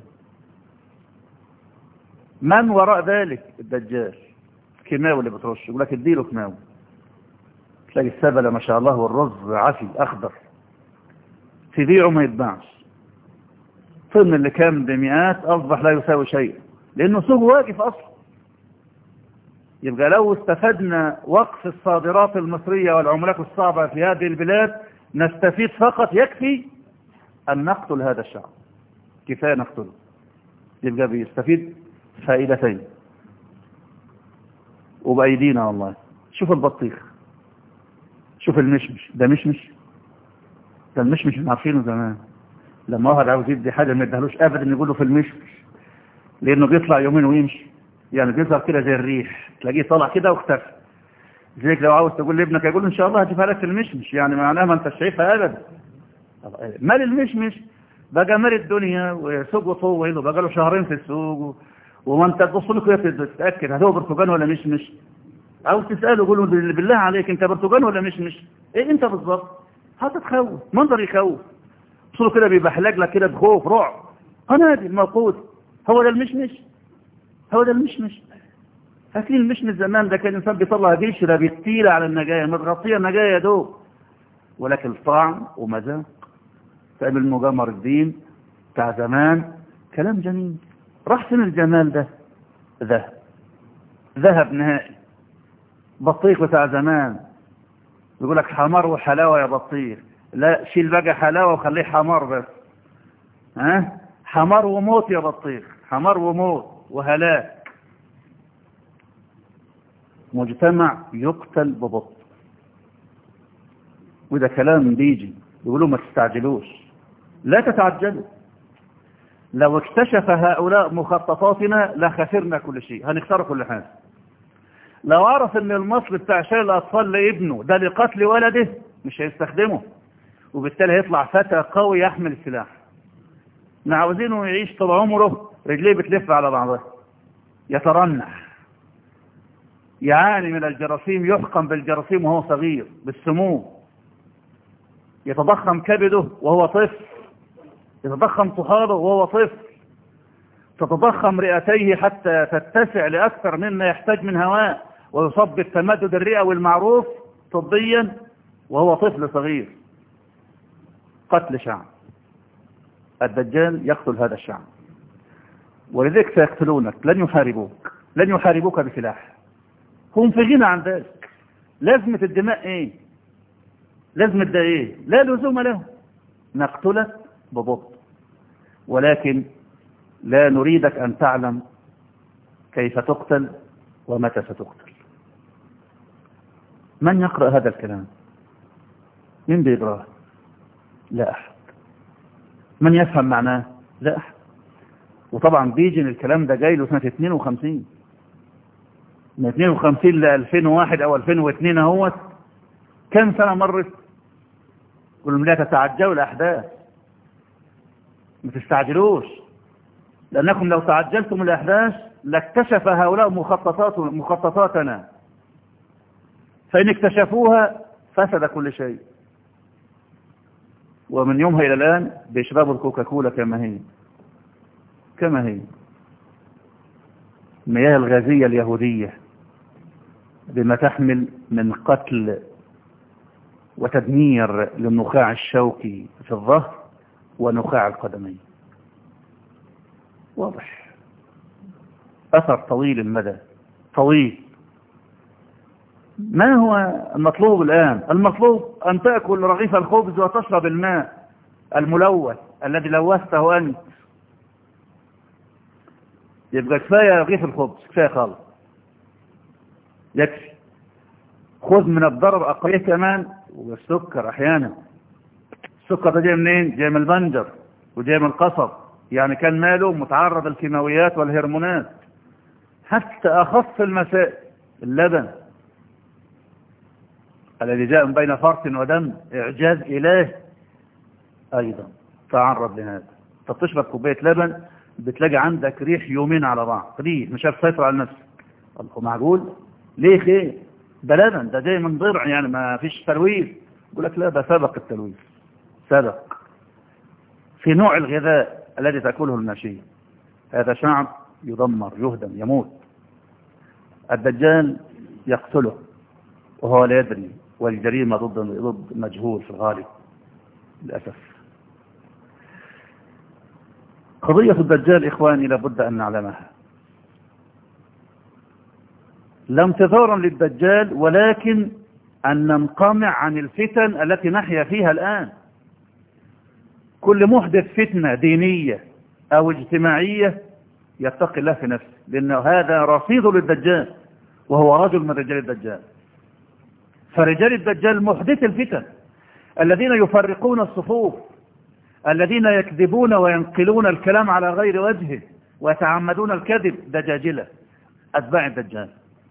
من وراء ذلك الدجال كيماوي اللي بترش يقول لك اديله كيماوي تلاقي السبلة ما شاء الله والرز عفي أخضر تبيعه ما يتباعش طن اللي كان بمئات أصبح لا يساوي شيء لأنه سوق واقف أصلا يبقى لو استفدنا وقف الصادرات المصرية والعملات الصعبة في هذه البلاد نستفيد فقط يكفي أن نقتل هذا الشعب كفاية نقتله يبقى بيستفيد فائدتين وبأيدينا والله شوف البطيخ شوف المشمش ده مشمش ده المشمش اللي عارفينه زمان لما واحد عاوز يدي حاجة ما يديهالوش أبدا يقول له في المشمش لأنه بيطلع يومين ويمشي يعني بيظهر كده زي الريح تلاقيه طلع كده واختفى زيك لو عاوز تقول لابنك يقول ان شاء الله هجيبها لك في المشمش يعني معناها ما انت شايفها ابدا مال المشمش بقى مال الدنيا وسوقه طويل وبقى له شهرين في السوق وما انت تبص له كده تتاكد هل هو برتقال ولا مشمش عاوز تساله قول له بالله عليك انت برتقال ولا مشمش ايه انت بالظبط هتتخوف منظر يخوف بص كده بيبحلق لك كده بخوف رعب قنادي الموقوت هو ده المشمش هو ده المشمش فاكرين المشمش زمان ده كان الانسان بيطلع قشره بتقيله على النجايه متغطيه النجايه يا دوب ولكن طعم ومذاق تقابل مجمر الدين بتاع زمان كلام جميل راح فين الجمال ده ذهب ذهب نهائي بطيخ بتاع زمان يقول لك حمار وحلاوه يا بطيخ لا شيل بقى حلاوه وخليه حمار بس ها حمار وموت يا بطيخ حمار وموت وهلاك مجتمع يقتل ببطء وده كلام بيجي يقولوا ما تستعجلوش لا تتعجلوا لو اكتشف هؤلاء مخططاتنا لخسرنا كل شيء هنختار كل حاجة لو عرف ان المصل بتاع شيء الاطفال لابنه ده لقتل ولده مش هيستخدمه وبالتالي هيطلع فتى قوي يحمل السلاح احنا عاوزينه يعيش طول عمره رجليه بتلف على بعضها يترنح يعاني من الجراثيم يحكم بالجراثيم وهو صغير بالسموم يتضخم كبده وهو طفل يتضخم طحاله وهو طفل تتضخم رئتيه حتى تتسع لأكثر مما يحتاج من هواء ويصاب بالتمدد الرئوي المعروف طبيا وهو طفل صغير قتل شعب الدجال يقتل هذا الشعب ولذلك سيقتلونك لن يحاربوك لن يحاربوك بسلاح هم في غنى عن ذلك لازمة الدماء ايه لازمة ده ايه لا لزوم له نقتلك ببطء ولكن لا نريدك ان تعلم كيف تقتل ومتى ستقتل من يقرأ هذا الكلام من بيقرأه لا أحد من يفهم معناه لا أحد وطبعا بيجي الكلام ده جاي له سنة 52 من 52 ل 2001 او 2002 اهوت كم سنة مرت كل لا تتعجلوا الاحداث ما تستعجلوش لانكم لو تعجلتم الاحداث لاكتشف هؤلاء مخططات مخططاتنا فان اكتشفوها فسد كل شيء ومن يومها الى الان بيشربوا الكوكاكولا كما هي كما هي المياه الغازية اليهودية بما تحمل من قتل وتدمير للنخاع الشوكي في الظهر ونخاع القدمين واضح أثر طويل المدى طويل ما هو المطلوب الآن المطلوب أن تأكل رغيف الخبز وتشرب الماء الملوث الذي لوثته أنت يبقى كفاية رغيف الخبز كفاية خالص يكفي خذ من الضرر أقليه كمان والسكر أحيانا السكر ده جاي منين جاي من البنجر وجاي من القصب يعني كان ماله متعرض للكيماويات والهرمونات حتى أخص المسائل اللبن الذي جاء من بين فرط ودم إعجاز إله أيضا تعرض لهذا طب تشرب كوباية لبن بتلاقي عندك ريح يومين على بعض ريح مش عارف تسيطر على نفسك الله معقول ليه خير ده لبن ده جاي من ضرع يعني ما فيش تلويث يقول لك لا ده سبق التلويث سبق في نوع الغذاء الذي تأكله الماشية هذا شعب يدمر يهدم يموت الدجال يقتله وهو لا يدري والجريمة ضد ضد مجهول في الغالب للأسف قضية الدجال إخواني لابد أن نعلمها لا انتظارا للدجال ولكن أن ننقمع عن الفتن التي نحيا فيها الآن كل محدث فتنة دينية أو اجتماعية يتقي الله في نفسه لأن هذا رصيد للدجال وهو رجل من رجال الدجال فرجال الدجال محدث الفتن الذين يفرقون الصفوف الذين يكذبون وينقلون الكلام على غير وجهه ويتعمدون الكذب دجاجلة أتباع الدجال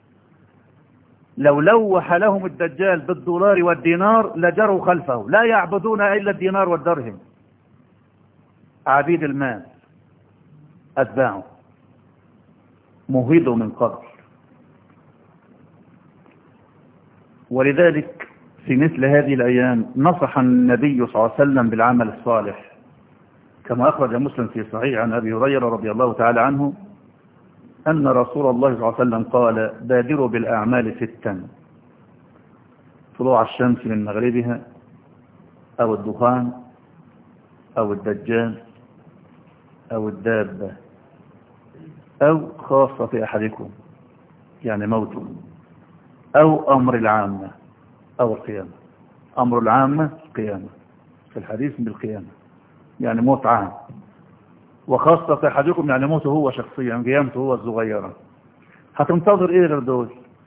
لو لوح لهم الدجال بالدولار والدينار لجروا خلفه لا يعبدون إلا الدينار والدرهم عبيد المال أتباعه مهيدوا من قبل ولذلك في مثل هذه الأيام نصح النبي صلى الله عليه وسلم بالعمل الصالح كما أخرج مسلم في صحيح عن أبي هريرة رضي الله تعالى عنه أن رسول الله صلى الله عليه وسلم قال بادروا بالأعمال ستا طلوع الشمس من مغربها أو الدخان أو الدجال أو الدابة أو خاصة أحدكم يعني موته أو أمر العامة أو القيامة أمر العامة قيامة في الحديث بالقيامة يعني موت عام وخاصة أحدكم يعني موته هو شخصيا قيامته هو الصغيرة هتنتظر إيه غير دول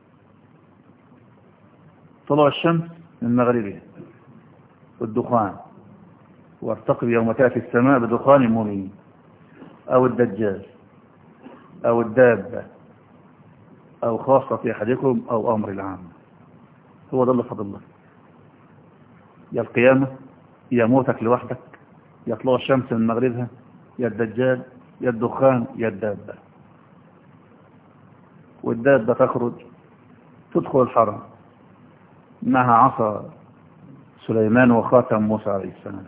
طلوع الشمس من مغربها والدخان وارتقب يوم تأتي السماء بدخان مبين أو الدجال أو الدابة أو خاصة أحدكم أو أمر العام هو ده اللي فضل الله يا القيامة يا موتك لوحدك يا طلوع الشمس من مغربها يا الدجال يا الدخان يا الدابة والدابة تخرج تدخل الحرم معها عصا سليمان وخاتم موسى عليه السلام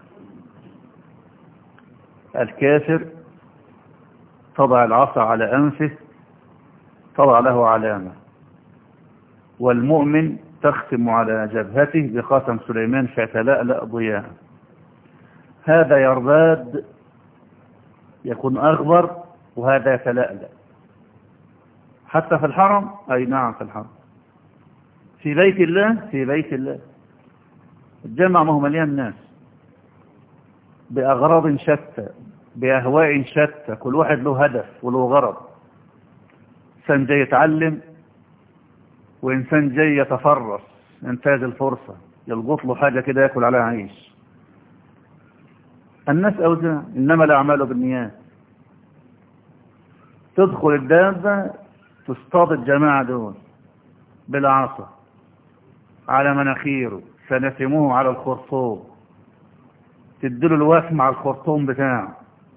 الكافر تضع العصا على أنفه تضع له علامة والمؤمن تختم على جبهته بخاتم سليمان فيتلألأ ضياء هذا يرباد يكون أغبر وهذا يتلألأ حتى في الحرم أي نعم في الحرم في بيت الله في بيت الله الجامع ما هو مليان ناس بأغراض شتى بأهواء شتى كل واحد له هدف وله غرض إنسان جاي يتعلم وإنسان جاي يتفرس ينتهز الفرصة يلقط له حاجة كده يأكل عليها عيش الناس أوزع إنما الأعمال بالنيات تدخل الدابة تصطاد الجماعة دول بالعصا على مناخيره فنسموه على الخرطوم تديله الوسم على الخرطوم بتاعه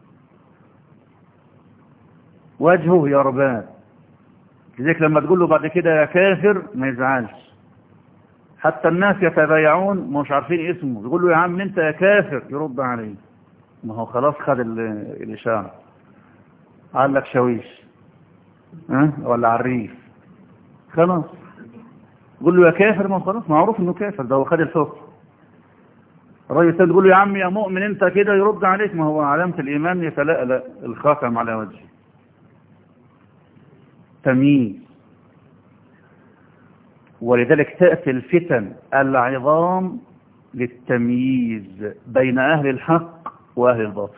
وجهه يربان لذلك لما تقول له بعد كده يا كافر ما يزعلش حتى الناس يتبايعون مش عارفين اسمه يقول له يا عم انت يا كافر يرد عليه ما هو خلاص خد الإشارة قال لك شويش ها ولا على الريف خلاص قول له يا كافر ما خلاص معروف انه كافر ده هو خد الحكم الراجل الثاني تقول له يا عم يا مؤمن انت كده يرد عليك ما هو علامة الايمان يتلألأ الخاتم على وجهه تمييز ولذلك تأتي الفتن العظام للتمييز بين أهل الحق وأهل الباطل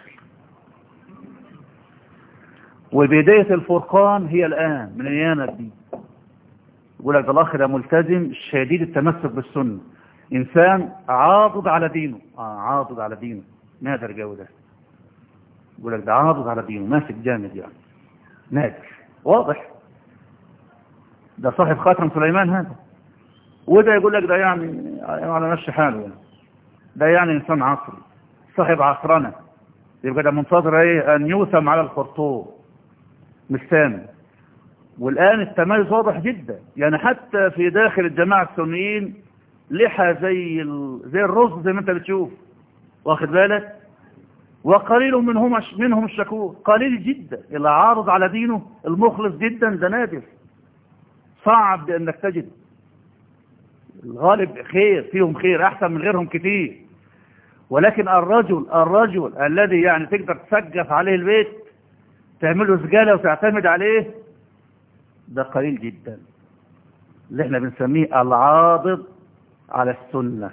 وبداية الفرقان هي الآن من أيام دي يقول لك ده الأخ ده ملتزم شديد التمسك بالسنة إنسان عاضد على دينه آه عاضد على دينه نادر الجو ده يقول لك ده عاضد على دينه ماسك جامد يعني نادر واضح ده صاحب خاتم سليمان هذا وده يقول لك ده يعني على نفس حاله يعني ده يعني إنسان عصري صاحب عصرنة يبقى ده منتظر ايه أن يوسم على الخرطوم مش سامي والآن التميز واضح جدا يعني حتى في داخل الجماعة السنيين لحى زي ال... زي الرز زي ما انت بتشوف واخد بالك وقليل منهم منهم الشكور قليل جدا اللي عارض على دينه المخلص جدا ده نادر صعب انك تجد الغالب خير فيهم خير احسن من غيرهم كتير ولكن الرجل الرجل الذي يعني تقدر تسقف عليه البيت تعمل له سجالة وتعتمد عليه ده قليل جدا اللي احنا بنسميه العاضد على السنة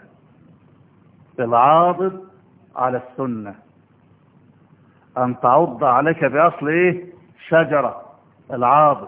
العاضد على السنة أن تعض عليك بأصل إيه شجرة العاضد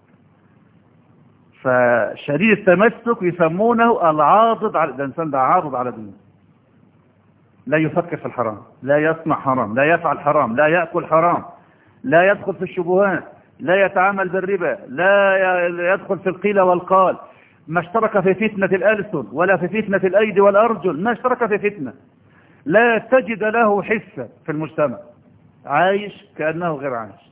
فشديد التمسك يسمونه العاضد على الإنسان ده عاضد على دينه لا يفكر في الحرام لا يصنع حرام لا يفعل حرام لا يأكل حرام لا يدخل في الشبهات لا يتعامل بالربا لا يدخل في القيل والقال ما اشترك في فتنة الألسن ولا في فتنة الأيدي والأرجل ما اشترك في فتنة لا تجد له حسة في المجتمع عايش كأنه غير عايش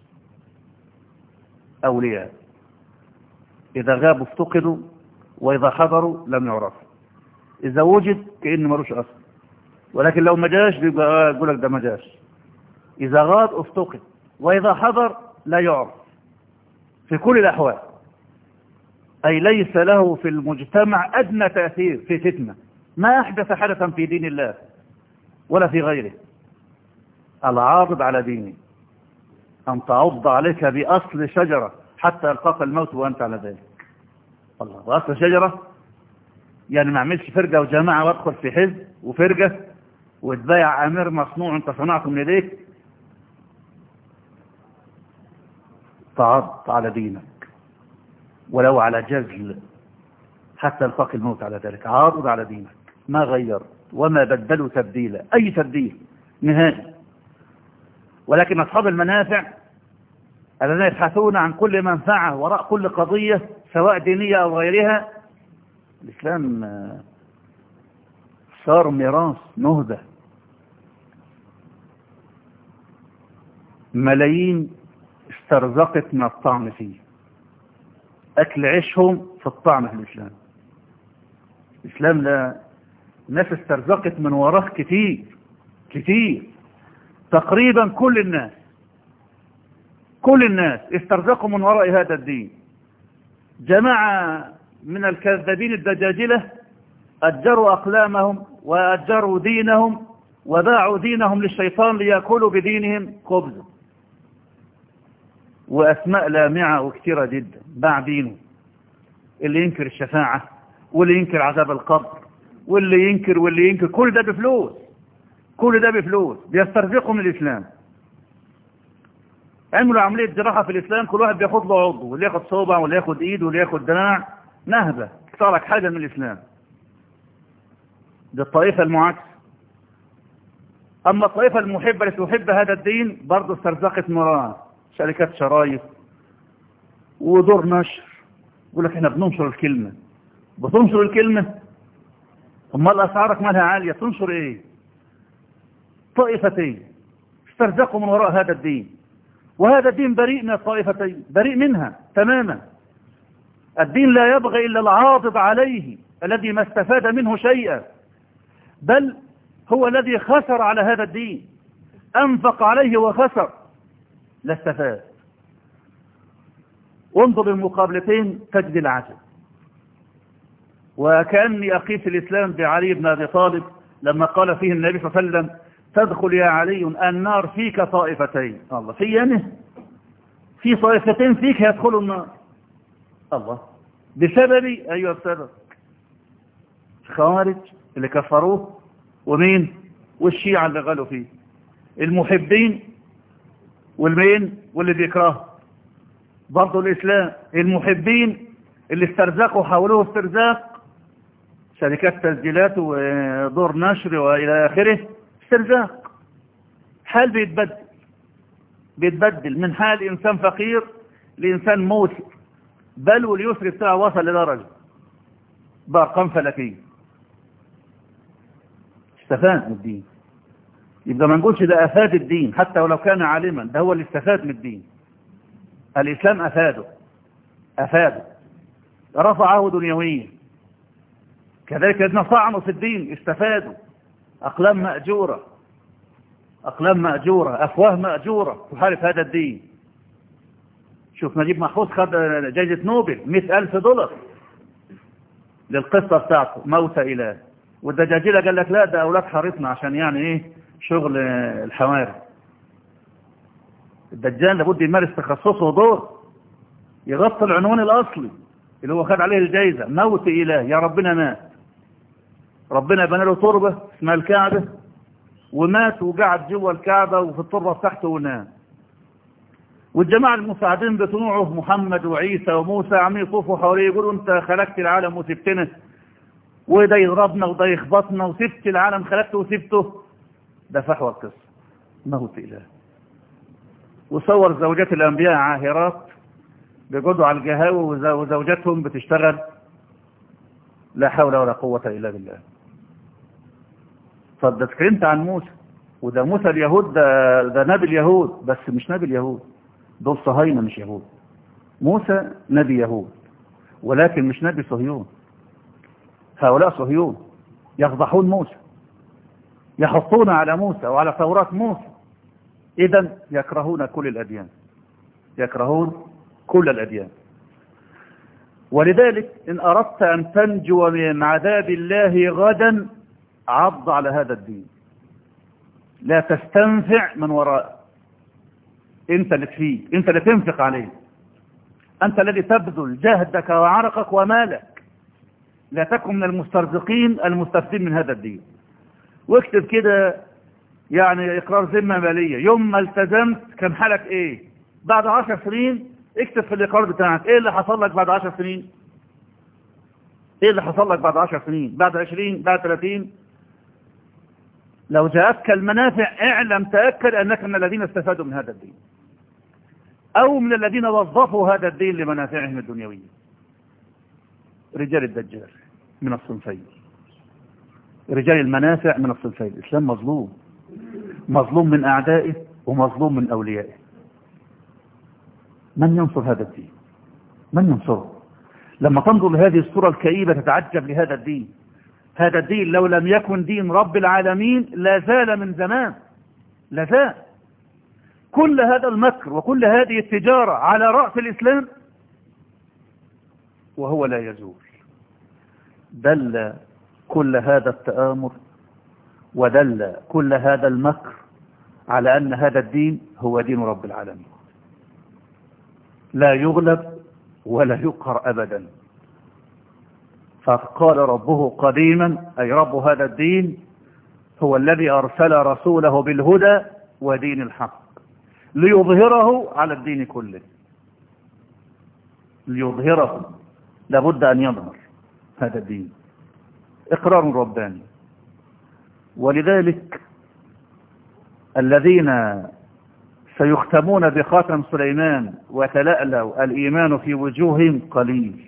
أولياء إذا غابوا افتقدوا وإذا حضروا لم يعرفوا إذا وجد كأنه ملوش أصل ولكن لو ما جاش بيبقى يقول لك ده ما جاش إذا غاب افتقد وإذا حضر لا يعرف في كل الأحوال أي ليس له في المجتمع أدنى تأثير في فتنة ما أحدث حدثا في دين الله ولا في غيره العارض على ديني أن تعض عليك بأصل شجرة حتى يلقاك الموت وأنت على ذلك الله بأصل شجرة يعني ما اعملش فرقة وجماعة وادخل في حزب وفرقة وتبايع أمير مصنوع انت صنعته من يديك تعض على دينك ولو على جزل حتى يلقاك الموت على ذلك عارض على دينك ما غير وما بدلوا تبديلا أي تبديل نهائي ولكن أصحاب المنافع الذين يبحثون عن كل منفعة وراء كل قضية سواء دينية أو غيرها الإسلام صار ميراث نهدة ملايين استرزقت من الطعم فيه أكل عيشهم في الطعم في الإسلام الإسلام لا الناس استرزقت من وراه كتير كتير تقريبا كل الناس كل الناس استرزقوا من وراء هذا الدين جماعة من الكذابين الدجاجلة أجروا أقلامهم وأجروا دينهم وباعوا دينهم للشيطان ليأكلوا بدينهم خبزا وأسماء لامعة وكثيرة جدا باع دينه اللي ينكر الشفاعة واللي ينكر عذاب القبر واللي ينكر واللي ينكر كل ده بفلوس كل ده بفلوس بيسترزقوا من الإسلام عملوا عملية جراحة في الإسلام كل واحد بياخد له عضو واللي ياخد صوبع واللي ياخد إيد واللي ياخد دراع نهبة صارك حاجة من الإسلام دي الطائفة المعاكسة أما الطائفة المحبة التي تحب هذا الدين برضه استرزقت مراه شركات شرايط ودور نشر يقول لك احنا بننشر الكلمة بتنشر الكلمة امال اسعارك مالها عالية تنشر ايه طائفتين استرزقوا من وراء هذا الدين وهذا الدين بريء من الطائفتين بريء منها تماما الدين لا يبغي إلا العاضد عليه الذي ما استفاد منه شيئا بل هو الذي خسر على هذا الدين أنفق عليه وخسر لا استفاد انظر المقابلتين تجد العجب وكأني أقيس الإسلام بعلي بن أبي طالب لما قال فيه النبي صلى الله عليه وسلم تدخل يا علي النار فيك طائفتين الله في أنه في طائفتين فيك يدخلوا النار الله بسبب أيها بسبب خوارج اللي كفروه ومين والشيعة اللي غلوا فيه المحبين والمين واللي بيكرهه برضه الإسلام المحبين اللي استرزقوا حولوه استرزاق شركات تسجيلات ودور نشر وإلى آخره استرزاق حال بيتبدل بيتبدل من حال إنسان فقير لإنسان موسر بل واليسر بتاعه وصل لدرجة بأرقام فلكية استفاد من الدين يبقى ما نقولش ده أفاد الدين حتى ولو كان عالما ده هو اللي استفاد من الدين الإسلام أفاده أفاده رفعه دنيويا كذلك الذين طعنوا في الدين استفادوا أقلام مأجورة أقلام مأجورة أفواه مأجورة تحارب هذا الدين شوف نجيب محفوظ خد جائزة نوبل مئة ألف دولار للقصة بتاعته موت إله والدجاجيلة قال لك لا ده أولاد حارتنا عشان يعني إيه شغل الحواري الدجال لابد يمارس تخصصه ودور يغطي العنوان الأصلي اللي هو خد عليه الجايزة موت إله يا ربنا مات ربنا بنى له تربة اسمها الكعبة ومات وقعد جوه الكعبة وفي التربة بتاعته ونام والجماعة المساعدين بتوعه محمد وعيسى وموسى عم يطوفوا حواليه يقولوا انت خلقت العالم وسبتنا وده يضربنا وده يخبطنا وسبت العالم خلقته وسبته ده فحوى القصة موت إله وصور زوجات الأنبياء عاهرات بيقعدوا على القهاوي وزوجاتهم بتشتغل لا حول ولا قوة إلا بالله فده اتكلمت عن موسى وده موسى اليهود ده, ده نبي اليهود بس مش نبي اليهود دول صهاينة مش يهود موسى نبي يهود ولكن مش نبي صهيون هؤلاء صهيون يفضحون موسى يحطون على موسى وعلى توراة موسى إذا يكرهون كل الأديان يكرهون كل الأديان ولذلك إن أردت أن تنجو من عذاب الله غدا عض على هذا الدين لا تستنفع من وراءه انت اللي تفيد انت اللي تنفق عليه انت الذي تبذل جهدك وعرقك ومالك لا تكن من المسترزقين المستفيدين من هذا الدين واكتب كده يعني اقرار ذمه ماليه يوم ما التزمت كان حالك ايه بعد عشر سنين اكتب في الاقرار بتاعك ايه اللي حصل لك بعد عشر سنين ايه اللي حصل لك بعد عشر سنين بعد عشرين بعد ثلاثين لو جاءتك المنافع اعلم تأكد أنك من الذين استفادوا من هذا الدين أو من الذين وظفوا هذا الدين لمنافعهم الدنيوية رجال الدجال من الصنفين رجال المنافع من الصنفين الإسلام مظلوم مظلوم من أعدائه ومظلوم من أوليائه من ينصر هذا الدين من ينصره لما تنظر لهذه الصورة الكئيبة تتعجب لهذا الدين هذا الدين لو لم يكن دين رب العالمين لا زال من زمان لا زال كل هذا المكر وكل هذه التجارة على رأس الإسلام وهو لا يزول دل كل هذا التآمر ودل كل هذا المكر على أن هذا الدين هو دين رب العالمين لا يغلب ولا يقهر أبدا فقال ربه قديما أي رب هذا الدين هو الذي أرسل رسوله بالهدى ودين الحق ليظهره على الدين كله ليظهره لابد أن يظهر هذا الدين إقرار رباني ولذلك الذين سيختمون بخاتم سليمان وتلألوا الإيمان في وجوههم قليل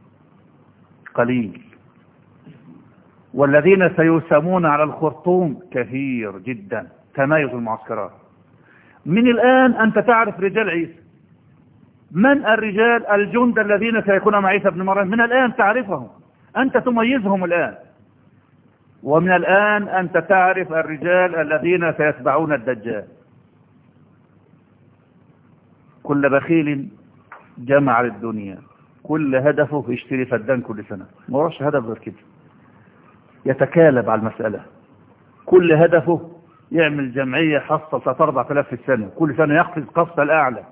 قليل والذين سيسمون على الخرطوم كثير جدا تمايز المعسكرات من الآن أنت تعرف رجال عيسى من الرجال الجند الذين سيكون مع عيسى بن مريم من الآن تعرفهم أنت تميزهم الآن ومن الآن أنت تعرف الرجال الذين سيتبعون الدجال كل بخيل جمع للدنيا كل هدفه يشتري فدان كل سنة ما وراش هدف غير كده يتكالب على المسألة كل هدفه يعمل جمعية حصل 3 4000 في السنة كل سنة يقفز قفزة الأعلى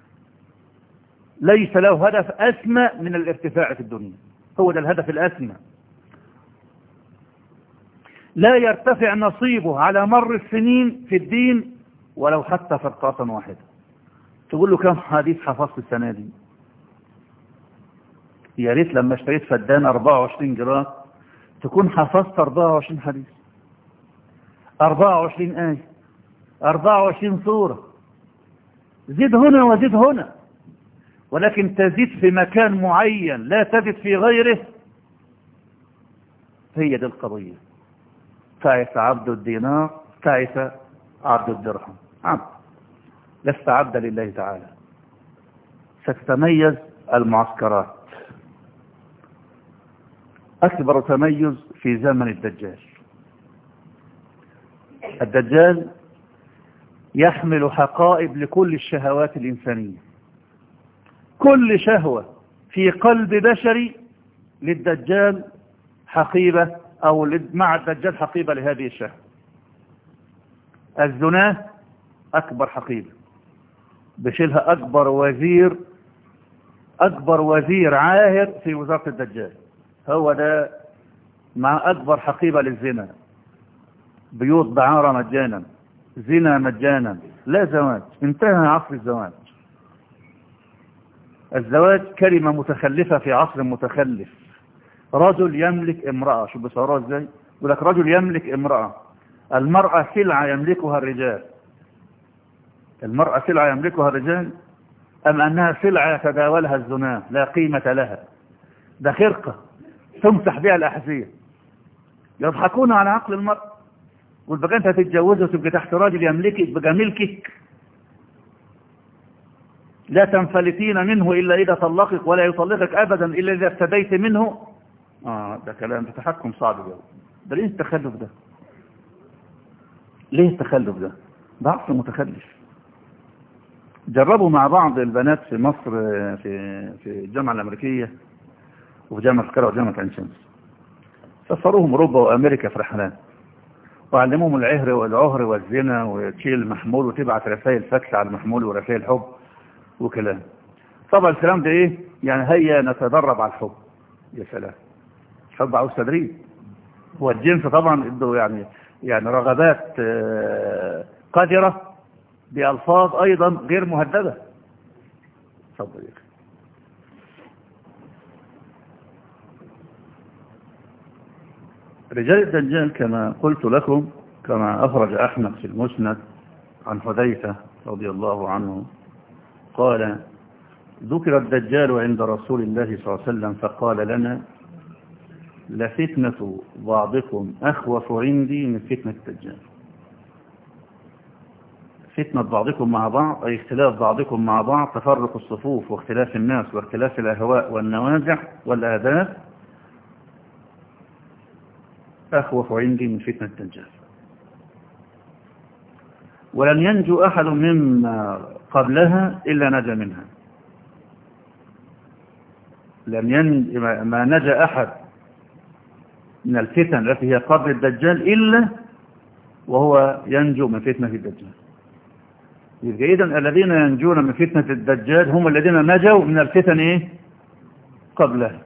ليس له هدف أسمى من الارتفاع في الدنيا هو ده الهدف الأسمى لا يرتفع نصيبه على مر السنين في الدين ولو حتى فرقاطا واحدة تقول له كم حديث حفظت السنة دي يا ريت لما اشتريت فدان 24 جرام تكون حفظت 24 حديث 24 آية 24 سورة زد هنا وزد هنا ولكن تزيد في مكان معين لا تزيد في غيره هي دي القضية تعس عبد الدينار تعس عبد الدرهم عبد لست عبدا لله تعالى ستتميز المعسكرات أكبر تميز في زمن الدجال الدجال يحمل حقائب لكل الشهوات الإنسانية كل شهوة في قلب بشري للدجال حقيبة أو مع الدجال حقيبة لهذه الشهوة الزناة أكبر حقيبة بشيلها أكبر وزير أكبر وزير عاهر في وزارة الدجال هو ده مع أكبر حقيبة للزنا بيوت دعارة مجانا زنا مجانا لا زواج انتهى عصر الزواج الزواج كلمة متخلفة في عصر متخلف رجل يملك امرأة شو بصوره ازاي يقول لك رجل يملك امرأة المرأة سلعة يملكها الرجال المرأة سلعة يملكها الرجال أم أنها سلعة يتداولها الزنا لا قيمة لها ده خرقة تمسح بها الأحذية يضحكون على عقل المرء والبقى انت هتتجوزه وتبقى تحت راجل يملكك بقى ملكك لا تنفلتين منه إلا إذا طلقك ولا يطلقك أبدا إلا إذا افتديت منه آه ده كلام ده تحكم صعب جدا ده ليه التخلف ده ليه التخلف ده ده عصر متخلف جربوا مع بعض البنات في مصر في في الجامعة الأمريكية وفي جامعة القاهرة وجامعة عين شمس سفروهم أوروبا وأمريكا في رحلات وعلموهم العهر والعهر والزنا وتشيل المحمول وتبعت رسائل فاكس على المحمول ورسائل حب وكلام طبعا الكلام ده ايه يعني هيا نتدرب على الحب يا سلام الحب عاوز تدريب هو الجنس طبعا عنده يعني يعني رغبات قادرة بألفاظ أيضا غير مهددة تفضل يا رجال الدجال كما قلت لكم كما أخرج أحمد في المسند عن حذيفة رضي الله عنه قال ذكر الدجال عند رسول الله صلى الله عليه وسلم فقال لنا لفتنة بعضكم أخوف عندي من فتنة الدجال فتنة بعضكم مع بعض أي اختلاف بعضكم مع بعض تفرق الصفوف واختلاف الناس واختلاف الأهواء والنوازع والآداب أخوف عندي من فتنة الدجال ولن ينجو أحد مما قبلها إلا نجا منها لم ينج... ما نجا أحد من الفتن التي هي قبل الدجال إلا وهو ينجو من فتنة الدجال يبقى إذن الذين ينجون من فتنة الدجال هم الذين نجوا من الفتن إيه؟ قبلها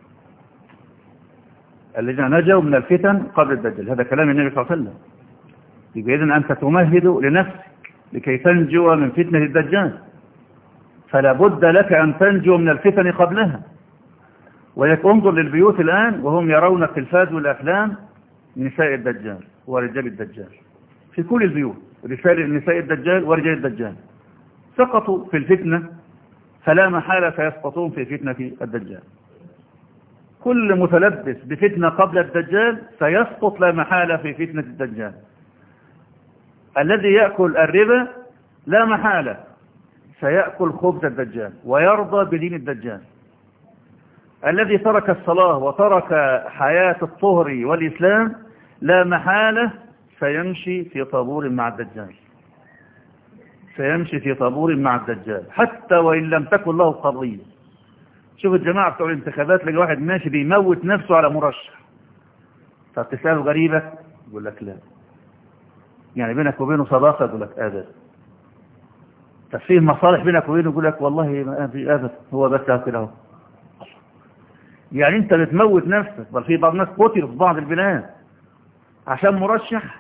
الذين نجوا من الفتن قبل الدجال هذا كلام النبي صلى الله عليه وسلم يبقى إذن أنت تمهد لنفسك لكي تنجو من فتنة الدجال فلا بد لك أن تنجو من الفتن قبلها ولك انظر للبيوت الآن وهم يرون التلفاز والأفلام نساء الدجال ورجال الدجال في كل البيوت رسالة نساء الدجال ورجال الدجال سقطوا في الفتنة فلا محالة سيسقطون في فتنة الدجال كل متلبس بفتنة قبل الدجال سيسقط لا محالة في فتنة الدجال الذي يأكل الربا لا محالة سيأكل خبز الدجال ويرضى بدين الدجال الذي ترك الصلاة وترك حياة الطهر والإسلام لا محالة سيمشي في طابور مع الدجال سيمشي في طابور مع الدجال حتى وإن لم تكن له قضية شوف الجماعة بتوع الانتخابات لقى واحد ماشي بيموت نفسه على مرشح فتسأله غريبة يقول لك لا يعني بينك وبينه صداقة يقول لك أبدا طب فيه مصالح بينك وبينه يقول لك والله ما في أبدا هو بس كده اهو يعني انت بتموت نفسك بل في بعض الناس قتلوا في بعض البلاد عشان مرشح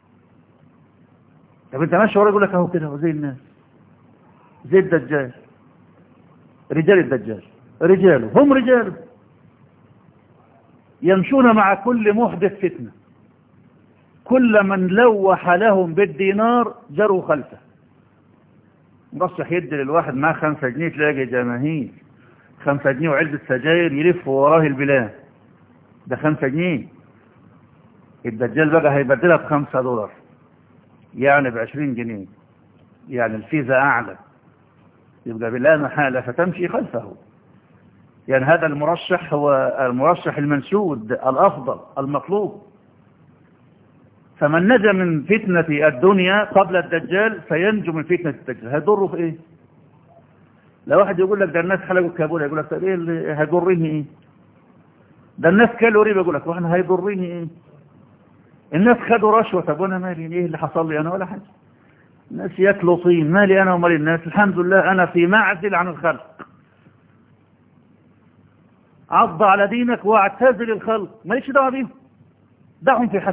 طب انت ماشي ورا يقول لك اهو كده اهو زي الناس زي الدجال رجال الدجال رجاله هم رجاله يمشون مع كل محدث فتنة كل من لوح لهم بالدينار جروا خلفه مرشح يدي للواحد معاه خمسة جنيه تلاقي جماهير خمسة جنيه وعلبة سجاير يلف وراه البلاد ده خمسة جنيه الدجال بقى هيبدلها بخمسة دولار يعني بعشرين جنيه يعني الفيزا أعلى يبقى بالله محالة فتمشي خلفه يعني هذا المرشح هو المرشح المنشود الأفضل المطلوب فمن نجا من فتنة الدنيا قبل الدجال سينجو من فتنة الدجال هيضره في ايه لو واحد يقول لك ده الناس حلقوا الكابولة يقول لك طب ايه اللي هيضرني ايه ده الناس كلوا ريبة يقول لك وانا هيضرني ايه الناس خدوا رشوة طب وانا مالي ايه اللي حصل لي انا ولا حاجة الناس ياكلوا طين مالي انا ومالي الناس الحمد لله انا في معزل عن الخلق عض على دينك واعتزل الخلق ماليش دعوه بيهم دعهم في حد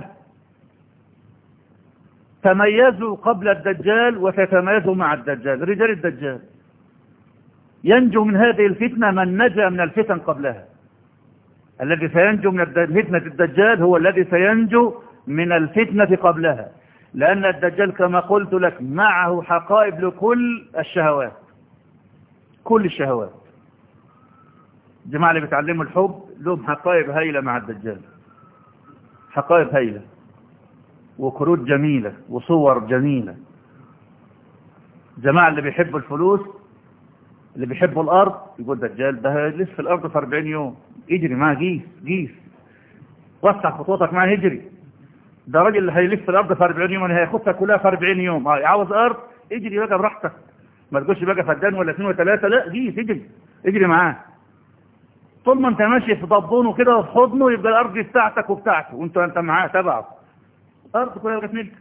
تميزوا قبل الدجال وتتميزوا مع الدجال رجال الدجال ينجو من هذه الفتنة من نجا من الفتن قبلها الذي سينجو من فتنة الدجال هو الذي سينجو من الفتنة قبلها لأن الدجال كما قلت لك معه حقائب لكل الشهوات كل الشهوات الجماعة اللي بيتعلموا الحب لهم حقائب هايلة مع الدجال حقائب هايلة وكروت جميلة وصور جميلة الجماعة اللي بيحبوا الفلوس اللي بيحبوا الأرض يقول دجال ده هيلف في الأرض في 40 يوم اجري معاه جيس جيس وسع خطوتك معاه اجري ده راجل اللي هيلف في الأرض في 40 يوم يعني هياخدها كلها في 40 يوم عاوز أرض اجري بقى براحتك ما تقولش بقى فدان ولا اثنين ولا ثلاثة لا جيس اجري اجري معاه طول ما انت ماشي في ضبونه كده وفي حضنه يبقى الارض دي بتاعتك وبتاعته وانت انت معاه تبعه الارض كلها بقت ملكك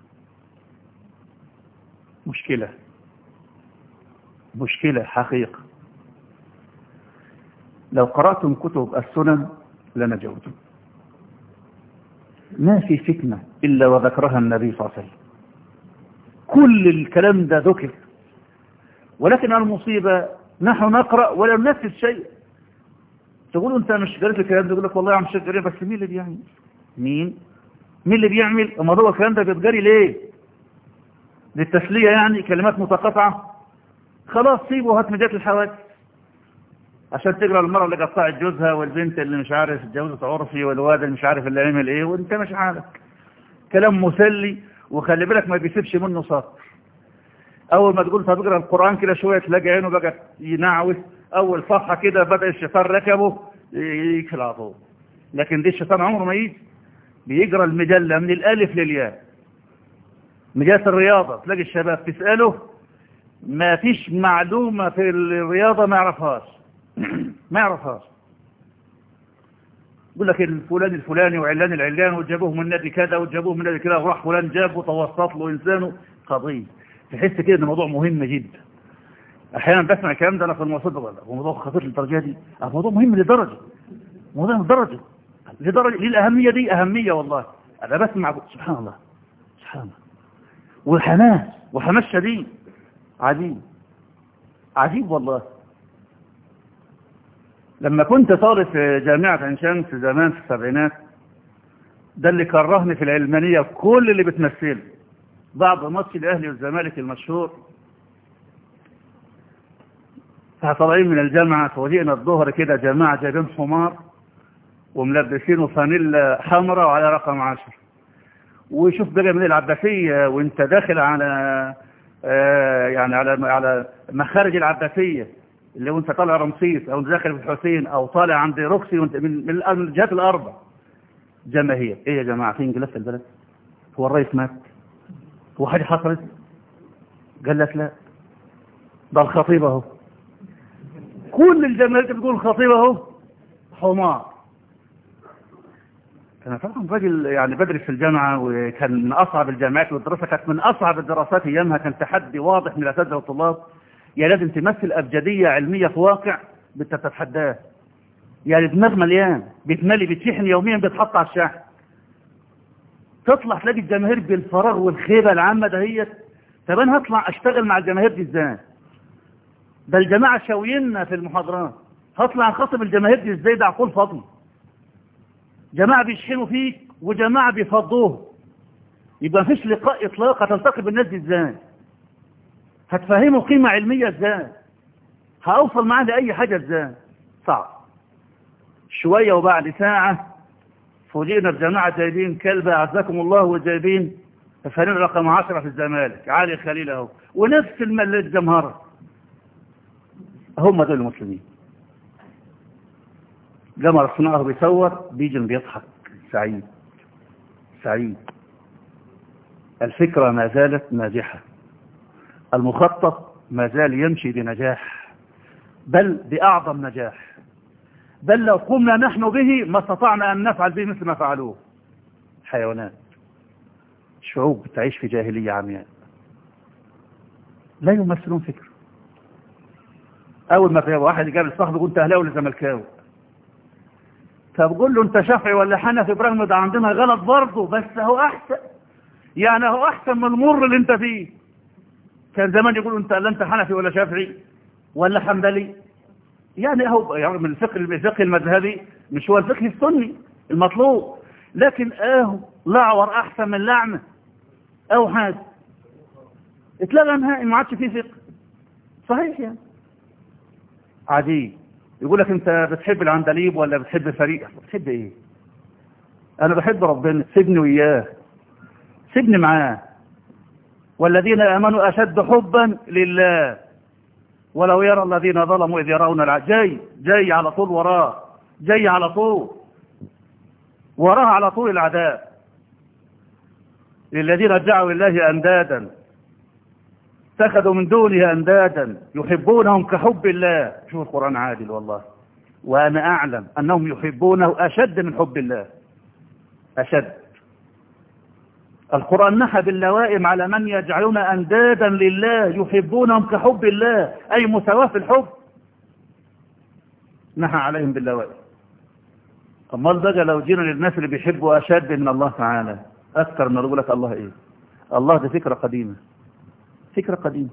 مشكله مشكله حقيقه لو قراتم كتب السنن لنجوتم ما في فتنه الا وذكرها النبي صلى الله عليه وسلم كل الكلام ده ذكر ولكن المصيبه نحن نقرا ولا ننفذ شيء تقولوا انت مش قريت الكلام ده يقول لك والله يا عم شيخ قريت بس مين اللي بيعمل مين مين اللي بيعمل اما هو الكلام ده بيتجري ليه للتسليه يعني كلمات متقاطعه خلاص سيبه هات مجات الحوادث عشان تقرا المرأة اللي قطعت جوزها والبنت اللي مش عارف اتجوزت عرفي والواد اللي مش عارف اللي عمل ايه وانت مش حالك كلام مسلي وخلي بالك ما بيسيبش منه سطر اول ما تقول طب اقرا القران كده شويه تلاقي عينه بقت ينعوس اول صفحه كده بدا الشيطان ركبه يقفل على طول لكن دي الشيطان عمره ما يجي بيقرا المجله من الالف للياء مجله الرياضه تلاقي الشباب تساله ما فيش معلومه في الرياضه ما يعرفهاش ما يعرفهاش يقول لك الفلان الفلاني وعلان العلان وجابوه من نادي كذا وجابوه من نادي كذا وراح فلان جاب وتوسط له انسانه قضيه تحس كده ان الموضوع مهم جدا احيانا بسمع الكلام ده انا في المواصلات بقول هو موضوع خطير للدرجه دي الموضوع مهم لدرجه موضوع لدرجه لدرجه ليه الاهميه دي اهميه والله انا بسمع سبحان الله سبحان الله وحماس وحماس شديد عجيب عجيب والله لما كنت طالب في جامعة عين شمس زمان في السبعينات ده اللي كرهني في العلمانية كل اللي بتمثله بعد ماتش الاهلي والزمالك المشهور طالعين من الجامعة فوجئنا الظهر كده جماعة جايبين حمار وملبسينه فانيلا حمراء وعلى رقم عشر وشوف بقى من العباسية وانت داخل على آه يعني على على مخارج العباسية اللي وانت طالع رمسيس او داخل في الحسين او طالع عند روكسي وانت من, من الجهات الاربع جماهير ايه يا جماعة في انجلس البلد هو الرئيس مات هو حاجة حصلت قال لك لا ده الخطيب اهو كل الجماهير بتقول الخطيب اهو حمار انا طبعا راجل يعني بدرس في الجامعه وكان من اصعب الجامعات والدراسه كانت من اصعب الدراسات ايامها كان تحدي واضح من الاساتذه والطلاب يا لازم تمثل ابجديه علميه في واقع بتتحداه يعني دماغ مليان بيتملي بيتشحن يوميا بيتحط على الشحن تطلع تلاقي الجماهير بالفراغ والخيبه العامه دهيت طب انا هطلع اشتغل مع الجماهير دي ازاي ده الجماعه شاوينا في المحاضرات هطلع اخاطب الجماهير دي ازاي ده عقول فاضي جماعه بيشحنوا فيك وجماعه بيفضوه يبقى مفيش لقاء اطلاق هتلتقي بالناس دي ازاي هتفهموا قيمه علميه ازاي هأوصل معاه لأي حاجة ازاي صعب شوية وبعد ساعة فوجئنا بجماعة جايبين كلبة أعزكم الله وجايبين فنان رقم عشرة في الزمالك علي خليل اهو ونفس الملة جمهرة هم دول المسلمين جمر صناعه بيصور بيجي بيضحك سعيد سعيد الفكرة ما زالت ناجحة المخطط ما زال يمشي بنجاح بل بأعظم نجاح بل لو قمنا نحن به ما استطعنا أن نفعل به مثل ما فعلوه حيوانات شعوب تعيش في جاهلية عمياء لا يمثلون فكر أول ما في واحد يقابل صاحبه يقول أنت أهلاوي ولا زملكاوي طب قول له أنت شافعي ولا حنفي برغم ده عندنا غلط برضه بس هو أحسن يعني هو أحسن من المر اللي أنت فيه كان زمان يقولوا أنت لا أنت حنفي ولا شافعي ولا حنبلي يعني هو يعني من الفقه الفقه المذهبي مش هو الفقه السني المطلوب لكن اهو لعور احسن من لعنه او حاجه اتلغى نهائي ما عادش فيه فقه صحيح يعني عجيب يقول لك انت بتحب العندليب ولا بتحب فريق بتحب ايه انا بحب ربنا سيبني وياه سيبني معاه والذين امنوا اشد حبا لله ولو يرى الذين ظلموا إذ يرون الع... جاي جاي على طول وراه جاي على طول وراه على طول العذاب للذين رجعوا لله أندادا اتخذوا من دونه أندادا يحبونهم كحب الله شوف القرآن عادل والله وأنا أعلم أنهم يحبونه أشد من حب الله أشد القرآن نحى باللوائم على من يجعلون أندادا لله يحبونهم كحب الله أي مساواة في الحب نحى عليهم باللوائم أمال بقى لو جينا للناس اللي بيحبوا أشد من الله تعالى أكثر من يقول لك الله إيه الله دي فكرة قديمة فكرة قديمة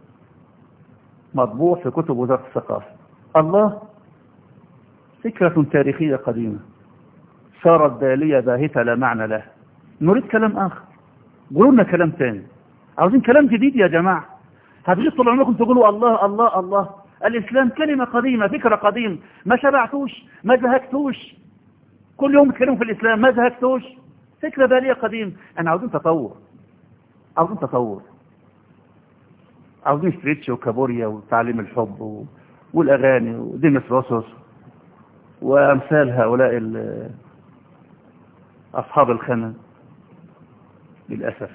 مطبوع في كتب وزارة الثقافة الله فكرة تاريخية قديمة صارت بالية باهتة لا معنى لها نريد كلام آخر قولوا لنا كلام تاني عاوزين كلام جديد يا جماعة هتجي طول عمركم تقولوا الله الله الله الإسلام كلمة قديمة فكرة قديمة ما شبعتوش ما زهقتوش كل يوم تتكلموا في الإسلام ما زهقتوش فكرة بالية قديمة أنا عاوزين تطور عاوزين تطور عاوزين ستريتش وكابوريا وتعليم الحب و... والأغاني وديمس روسوس وأمثال هؤلاء ال... أصحاب الخنا للأسف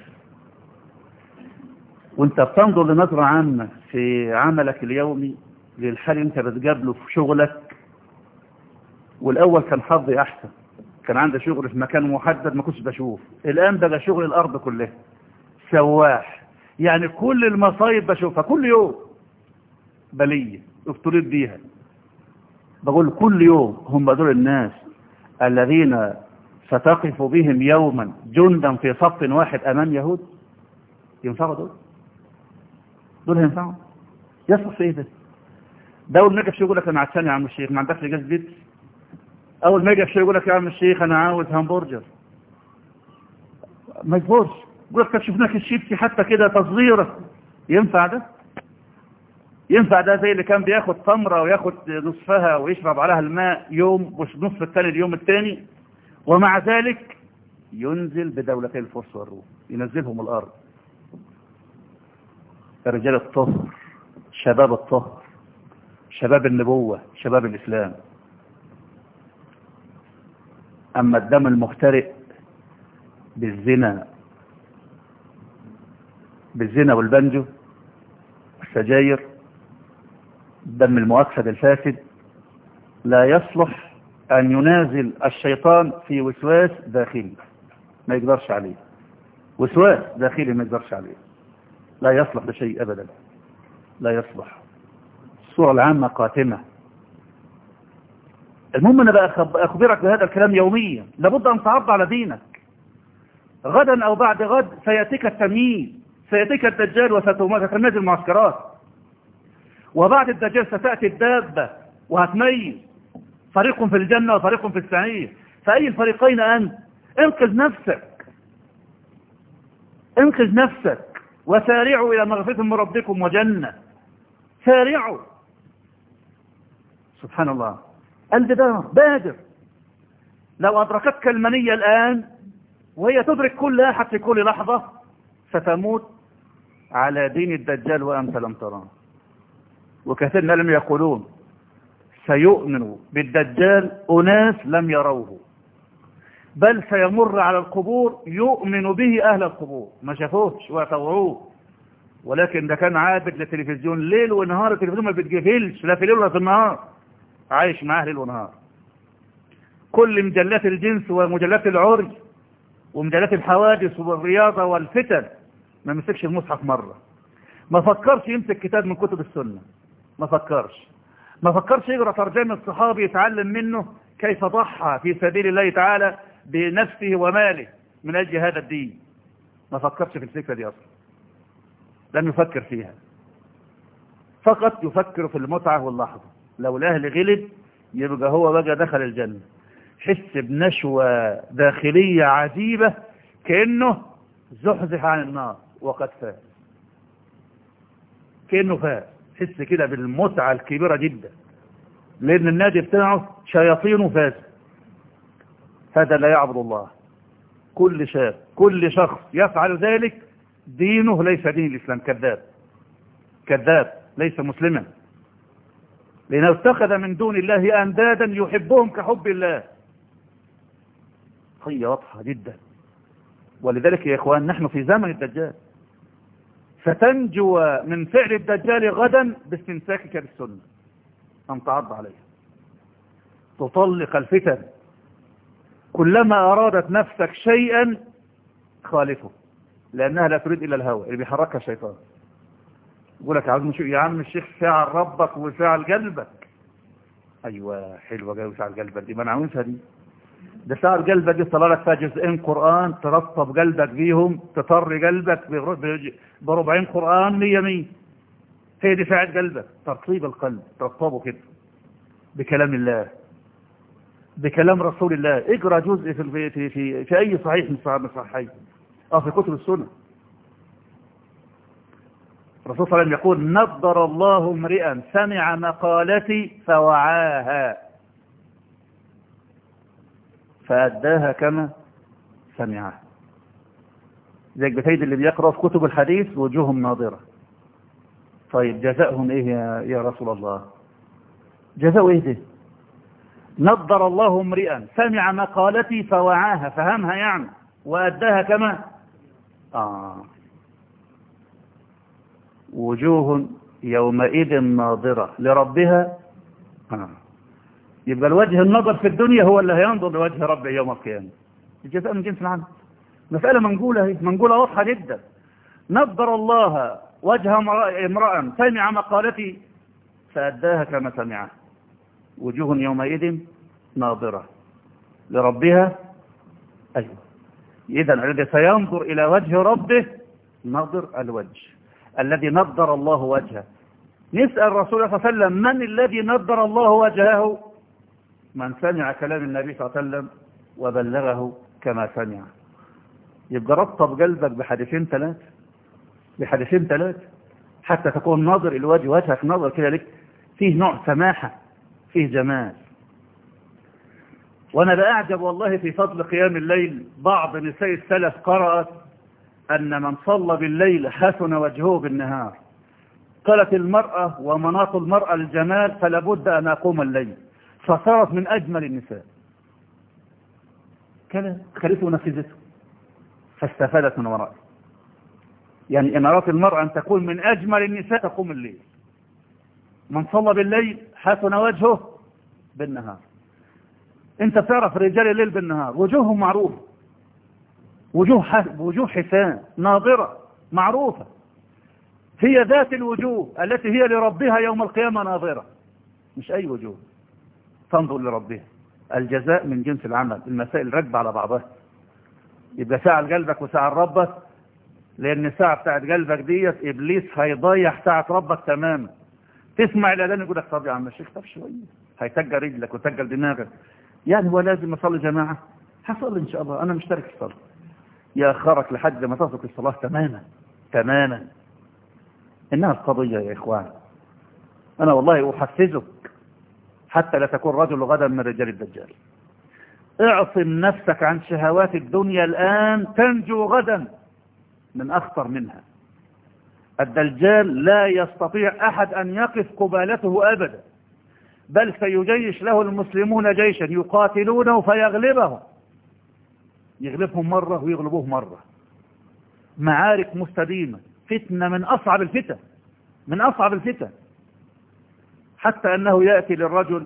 وانت بتنظر لنظرة عامة في عملك اليومي للحال انت بتقابله في شغلك والأول كان حظي أحسن كان عندي شغل في مكان محدد ما كنتش بشوف الآن بقى شغل الأرض كلها سواح يعني كل المصايب بشوفها كل يوم بلية ابتليت بيها بقول كل يوم هم دول الناس الذين ستقف بهم يوما جندا في صف واحد أمام يهود ينفعوا دول دول هينفعوا يصف في ايه ده ده اول ما يجي يقول لك انا عطشان يا عم الشيخ ما عندكش جاز بيت اول ما يجي يقول لك يا عم الشيخ انا عاوز همبرجر ما يجبرش يقول لك شفناك الشيبسي حتى كده تصغيره ينفع ده ينفع ده زي اللي كان بياخد تمرة وياخد نصفها ويشرب عليها الماء يوم ونصف الثاني اليوم الثاني ومع ذلك ينزل بدولتي الفرس والروم ينزلهم الأرض رجال الطهر شباب الطهر شباب النبوة شباب الإسلام أما الدم المخترئ بالزنا بالزنا والبنجو السجاير الدم المؤكسد الفاسد لا يصلح أن ينازل الشيطان في وسواس داخلي ما يقدرش عليه وسواس داخلي ما يقدرش عليه لا يصلح لشيء أبدا لا يصلح الصورة العامة قاتمة المهم أنا بقى أخبرك بهذا الكلام يوميا لابد أن تعرض على دينك غدا أو بعد غد سيأتيك التمييز سيأتيك الدجال وستنزل المعسكرات وبعد الدجال ستأتي الدابة وهتميز فريق في الجنة وفريق في السعير فأي الفريقين أنت انقذ نفسك انقذ نفسك وسارعوا إلى مغفرة من ربكم وجنة سارعوا سبحان الله البدار بادر لو أدركتك المنية الآن وهي تدرك كل أحد في كل لحظة ستموت على دين الدجال وأنت لم تراه وكثير من العلم يقولون سيؤمن بالدجال أناس لم يروه بل سيمر على القبور يؤمن به أهل القبور ما شافوهش ويطوعوه ولكن ده كان عابد للتلفزيون ليل ونهار التلفزيون ما بتجفلش لا في الليل ولا في النهار عايش معاه ليل ونهار كل مجلات الجنس ومجلات العرج ومجلات الحوادث والرياضة والفتن ما مسكش المصحف مرة ما فكرش يمسك كتاب من كتب السنة ما فكرش ما فكرش يقرأ ترجمة صحابي يتعلم منه كيف ضحى في سبيل الله تعالى بنفسه وماله من أجل هذا الدين ما فكرش في الفكرة دي أصلا لم يفكر فيها فقط يفكر في المتعة واللحظة لو الأهل غلب يبقى هو بقى دخل الجنة حس بنشوة داخلية عجيبة كأنه زحزح عن النار وقد فاز كأنه فاز حس كده بالمتعة الكبيرة جدا لأن النادي بتاعه شياطينه فاز هذا لا يعبد الله كل شاب كل شخص يفعل ذلك دينه ليس دين الإسلام كذاب كذاب ليس مسلما لأنه اتخذ من دون الله أندادا يحبهم كحب الله هي واضحة جدا ولذلك يا إخوان نحن في زمن الدجال ستنجو من فعل الدجال غدا باستمساكك بالسنة أن تعض عليها تطلق الفتن كلما أرادت نفسك شيئا خالفه لأنها لا تريد إلا الهوى اللي بيحركها الشيطان يقول لك عاوز نشوف يا عم الشيخ فعل ربك وفعل قلبك أيوة حلوة جاي وفعل قلبك دي ما أنا عاوزها دي ده فعل قلبك دي طلع لك فيها جزئين قرآن ترطب قلبك بيهم تطر قلبك بربعين قرآن مية مية هي دي فعل قلبك ترطيب القلب ترطبه كده بكلام الله بكلام رسول الله اقرا جزء في في في, في اي صحيح من الصحيحين اه في كتب السنه الرسول صلى الله عليه وسلم يقول نضر الله امرئا سمع مقالتي فوعاها فأداها كما سمعها زيك بتيد اللي بيقرأ في كتب الحديث وجوههم ناظرة طيب جزاؤهم ايه يا, يا رسول الله جزاؤه ايه ده نضر الله امرئا سمع مقالتي فوعاها فهمها يعني وأداها كما آه وجوه يومئذ ناظرة لربها آه. يبقى الوجه النظر في الدنيا هو اللي هينظر لوجه ربه يوم القيامة الجزاء من جنس العمل مسألة منقولة هي منقولة واضحة جدا نظر الله وجه امرأة سمع مقالتي فأداها كما سمعها وجوه يومئذ ناظرة لربها أيوة إذا الذي سينظر إلى وجه ربه نظر الوجه الذي نظر الله وجهه نسأل الرسول صلى الله عليه وسلم من الذي نظر الله وجهه من سمع كلام النبي صلى الله عليه وسلم وبلغه كما سمع يبقى رطب قلبك بحديثين ثلاثة بحديثين ثلاثة حتى تكون ناظر إلى وجه وجهك نظر كده لك فيه نوع سماحة فيه جمال وأنا بأعجب والله في فضل قيام الليل بعض نساء السلف قرأت أن من صلى بالليل حسن وجهه بالنهار قالت المرأة ومناط المرأة الجمال فلا بد أن أقوم الليل فصارت من أجمل النساء كلام خليته ونفذته فاستفادت من ورائه يعني إن أردت المرأة أن تكون من أجمل النساء تقوم الليل من صلى بالليل حسن وجهه بالنهار انت بتعرف رجال الليل بالنهار وجوههم معروفة وجوه, ح... وجوه حسان ناظرة معروفة هي ذات الوجوه التي هي لربها يوم القيامة ناظرة مش أي وجوه تنظر لربها الجزاء من جنس العمل المسائل راكبة على بعضها يبقى ساعة لقلبك وساعة لربك لأن الساعة بتاعت قلبك ديت إبليس هيضيع ساعة ربك تماما تسمع الأذان يقول لك طب يا عم الشيخ طب شوية هيتجى رجلك وتجى دماغك يعني هو لازم أصلي جماعة هصلي إن شاء الله أنا مشترك في الصلاة يأخرك لحد ما تترك الصلاة تماما تماما إنها القضية يا إخوان أنا والله أحفزك حتى لا تكون رجل غدا من رجال الدجال اعصم نفسك عن شهوات الدنيا الآن تنجو غدا من أخطر منها الدجال لا يستطيع أحد أن يقف قبالته أبدا بل سيجيش له المسلمون جيشا يقاتلونه فيغلبهم يغلبهم مرة ويغلبوه مرة معارك مستديمة فتنة من أصعب الفتن من أصعب الفتن حتى أنه يأتي للرجل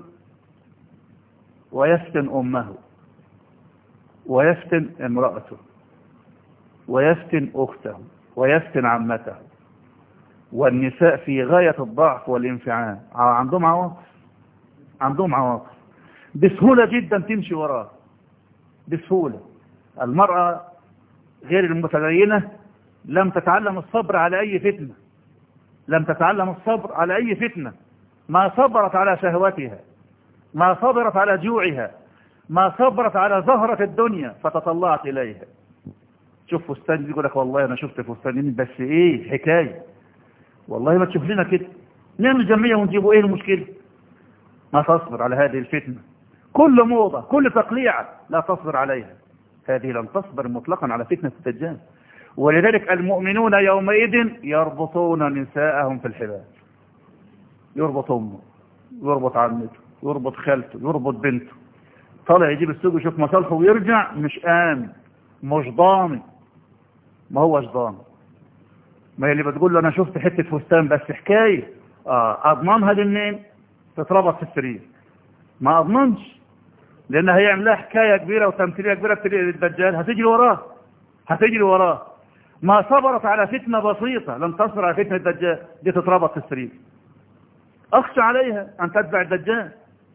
ويفتن أمه ويفتن امرأته ويفتن أخته ويفتن عمته والنساء في غاية الضعف والانفعال عندهم عواطف عندهم عواطف بسهولة جدا تمشي وراه بسهولة المرأة غير المتدينة لم تتعلم الصبر على أي فتنة لم تتعلم الصبر على أي فتنة ما صبرت على شهوتها ما صبرت على جوعها ما صبرت على زهرة الدنيا فتطلعت إليها شوف فستان يقول لك والله أنا شفت فستانين بس إيه حكاية والله ما تشوف لنا كده نعمل جمعية ونجيبوا إيه المشكلة ما تصبر على هذه الفتنة كل موضة كل تقليعة لا تصبر عليها هذه لم تصبر مطلقا على فتنة الدجال ولذلك المؤمنون يومئذ يربطون نساءهم في الحبال يربط امه يربط عمته يربط خالته يربط بنته طالع يجيب السوق يشوف مصالحه ويرجع مش آمن مش ضامن ما هوش ضامن ما هي اللي بتقول له انا شفت حتة فستان بس حكاية اه اضمنها دي منين تتربط في السرير ما اضمنش لان هيعمل لها حكاية كبيرة وتمثيلية كبيرة الدجال هتجري وراه هتجري وراه ما صبرت على فتنة بسيطة لم تصبر على فتنة الدجال دي تتربط في السرير أخشى عليها أن تتبع الدجال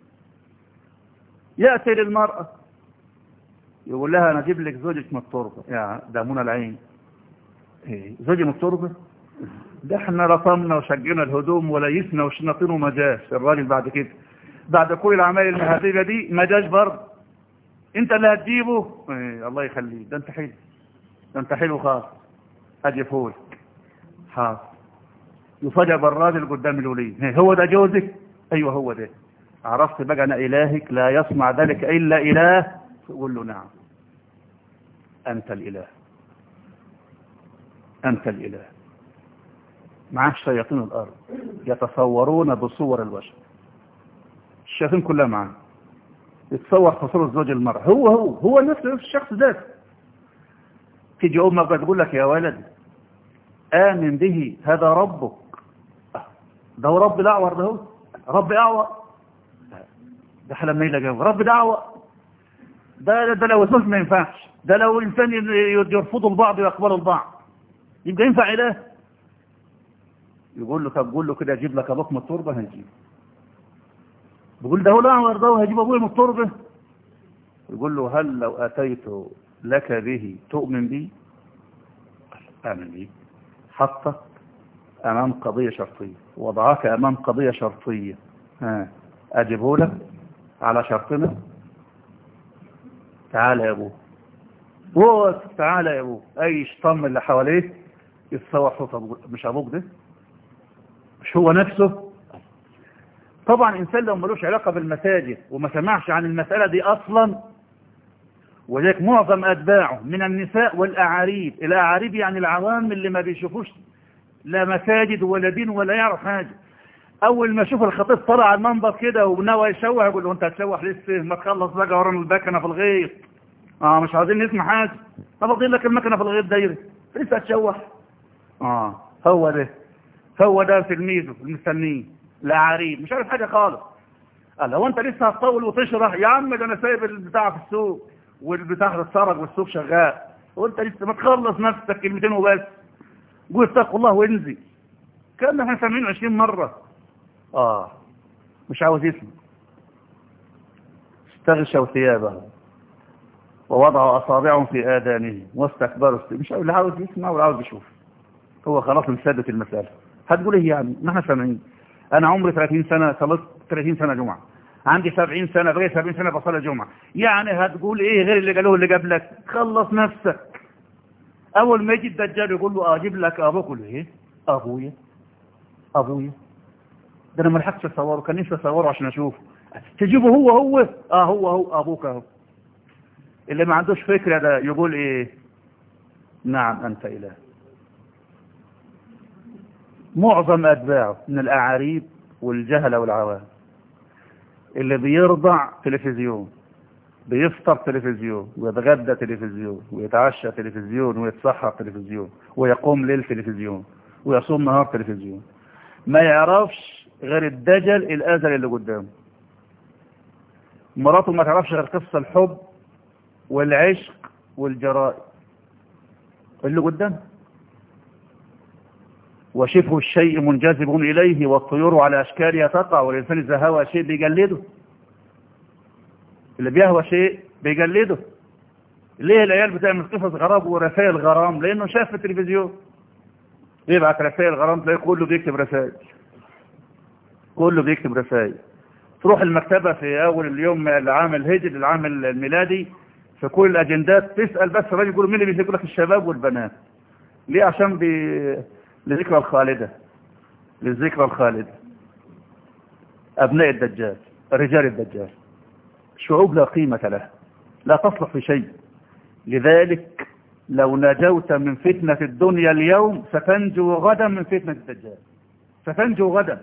يأتي للمرأة يقول لها أنا أجيب لك زوجك من التربة يا ده منى العين إيه زوجي من التربة ده احنا رطمنا وشجنا الهدوم وليسنا وشنطينه ما جاش الراجل بعد كده بعد كل الأعمال المهذبة دي ما جاش برضه انت اللي هتجيبه إيه الله يخليه ده انت حلو ده انت حلو خالص اجي فوق حاضر يفاجأ بالراجل قدام الولي هو ده جوزك ايوه هو ده عرفت بقى انا الهك لا يصنع ذلك الا اله تقول له نعم انت الاله انت الاله معاه شياطين الارض يتصورون بصور البشر الشياطين كلها معاه يتصور في صورة زوج المرأة هو هو هو نفس الشخص ذاته تيجي امك تقول لك يا ولد آمن به هذا ربك ده هو رب دعوة ده هو رب دعوة ده حلم نيلة جاوب رب دعوة ده ده لو اسمه ما ينفعش ده لو الإنسان يرفضوا البعض ويقبلوا البعض يبقى ينفع إله يقول له طب قول له كده اجيب لك ابوك من التربه هنجيب بيقول ده هو لا وارضاه وهجيب ابويا من التربه يقول له هل لو اتيت لك به تؤمن بي امن بي حطك امام قضيه شرطيه وضعك امام قضيه شرطيه ها اجيبه لك على شرطنا تعال يا ابوه هو تعال يا ابوه اي شطم اللي حواليه يتصور صوت مش ابوك ده مش هو نفسه طبعا الانسان لو ملوش علاقة بالمساجد وما سمعش عن المسألة دي اصلا ولذلك معظم اتباعه من النساء والاعاريب الاعاريب يعني العوام اللي ما بيشوفوش لا مساجد ولا دين ولا يعرف حاجة اول ما يشوف الخطيب طلع على المنبر كده وناوي يشوح يقول له انت هتشوح لسه ما تخلص بقى ورانا البكنه في الغيط اه مش عايزين نسمع حاجه طب اقول لك المكنه في الغيط دايره لسه هتشوح اه هو ده هو ده تلميذه المستنيه لا عريب مش عارف حاجه خالص قال لو انت لسه هتطول وتشرح يا عم ده انا سايب البتاع في السوق والبتاع اتسرق والسوق شغال وانت لسه ما تخلص نفسك كلمتين وبس قول اتقوا الله وانزل كان احنا سامعين 20 مره اه مش عاوز يسمع استغشوا ثيابه ووضعوا اصابعهم في اذانهم واستكبروا مش لا عاوز يسمع ولا عاوز يشوف هو خلاص مسدت المساله هتقول ايه يعني ما احنا سامعين انا عمري 30 سنه صليت 30 سنه جمعه عندي 70 سنه بقيت 70 سنه بصلي جمعه يعني هتقول ايه غير اللي قالوه اللي قبلك خلص نفسك اول ما يجي الدجال يقول له اجيب لك ابوك يقول له ايه ابويا ابويا ده انا ما لحقتش اصوره كان نفسي اصوره عشان اشوفه تجيبه هو هو اه هو هو ابوك اهو اللي ما عندوش فكره ده يقول ايه نعم انت اله معظم اتباعه من الاعاريب والجهله والعوام اللي بيرضع تلفزيون بيفطر تلفزيون ويتغدى تلفزيون ويتعشى تلفزيون ويتسحر تلفزيون ويقوم ليل تلفزيون ويصوم نهار تلفزيون ما يعرفش غير الدجل الازل اللي قدامه مراته ما تعرفش غير قصة الحب والعشق والجرائم اللي قدامه وشبه الشيء منجذب إليه والطيور على أشكالها تقع والإنسان إذا هوى شيء بيجلده اللي بيهوى شيء بيجلده ليه العيال بتعمل قصص غرام ورسائل غرام لأنه شاف في التلفزيون يبعت رسائل غرام تلاقيه كله بيكتب رسائل كله بيكتب رسائل تروح المكتبة في أول اليوم العام الهجري العام الميلادي في كل الأجندات تسأل بس الراجل يقول مين اللي بيجيب لك الشباب والبنات ليه عشان بي... لذكرى الخالدة للذكرى الخالدة أبناء الدجال رجال الدجال شعوب لا قيمة لها لا تصلح في شيء لذلك لو نجوت من فتنة الدنيا اليوم ستنجو غدا من فتنة الدجال ستنجو غدا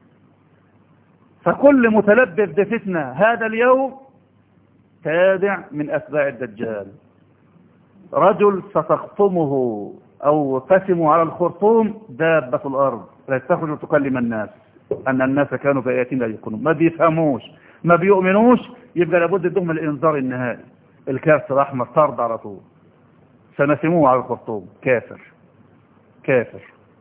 فكل متلبس بفتنة هذا اليوم تابع من أتباع الدجال رجل ستخطمه أو تسم على الخرطوم دابة الأرض لا تخرج تكلم الناس أن الناس كانوا بآياتنا يكونون ما بيفهموش ما بيؤمنوش يبقى لابد لهم الإنذار النهائي الكارت الأحمر طرد على طول سنسموه على الخرطوم كافر كافر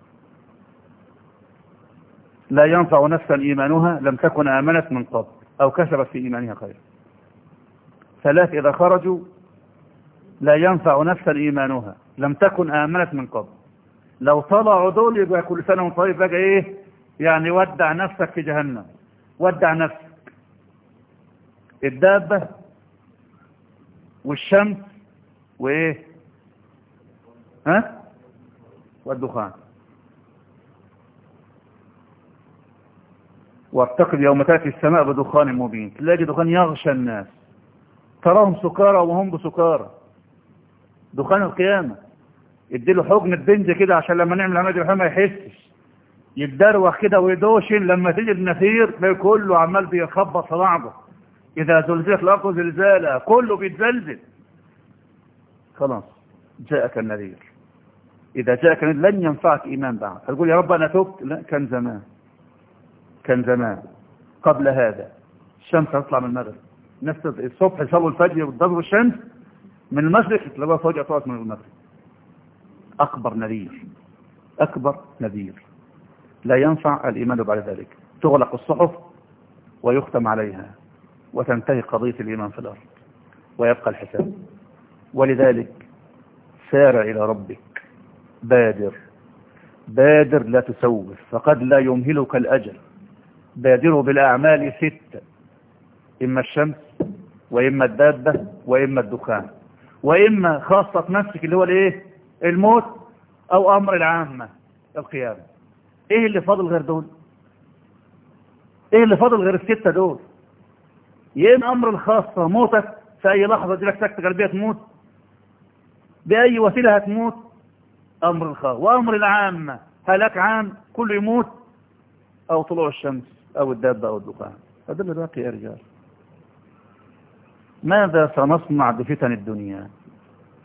لا ينفع نفسا إيمانها لم تكن آمنت من قبل أو كسبت في إيمانها خير ثلاث إذا خرجوا لا ينفع نفسا إيمانها لم تكن آمنت من قبل لو طلعوا دول يبقى كل سنة وانت طيب بقى إيه يعني ودع نفسك في جهنم ودع نفسك الدابة والشمس وإيه ها والدخان وارتقب يوم تأتي السماء بدخان مبين تلاقي دخان يغشى الناس تراهم سكارى وهم بسكارى دخان القيامة يديله حجن البنج كده عشان لما نعمل عمل الرحمة ما يحسش يتدروخ كده ويدوشن لما تيجي النثير تلاقي كله عمال بيخبط في بعضه إذا زلزلت الأرض زلزالها كله بيتزلزل خلاص جاءك النذير إذا جاءك النذير لن ينفعك إيمان بعد هتقول يا رب أنا تبت لا كان زمان كان زمان قبل هذا الشمس هتطلع من المغرب نفس الصبح يصلوا الفجر وتضرب الشمس من المشرق تلاقيها فجأة طلعت من المغرب أكبر نذير أكبر نذير لا ينفع الإيمان بعد ذلك تغلق الصحف ويختم عليها وتنتهي قضية الإيمان في الأرض ويبقى الحساب ولذلك سارع إلى ربك بادر بادر لا تسوف فقد لا يمهلك الأجل بادروا بالأعمال ستة إما الشمس وإما الدابة وإما الدخان وإما خاصة نفسك اللي هو الإيه الموت أو أمر العامة القيامة إيه اللي فاضل غير دول إيه اللي فاضل غير الستة دول يا إما أمر الخاصة موتك في أي لحظة دي لك سكتة قلبية تموت بأي وسيلة هتموت أمر الخاص وأمر العامة هلاك عام كله يموت أو طلوع الشمس أو الدابة أو الدخان هذا اللي باقي يا رجال ماذا سنصنع بفتن الدنيا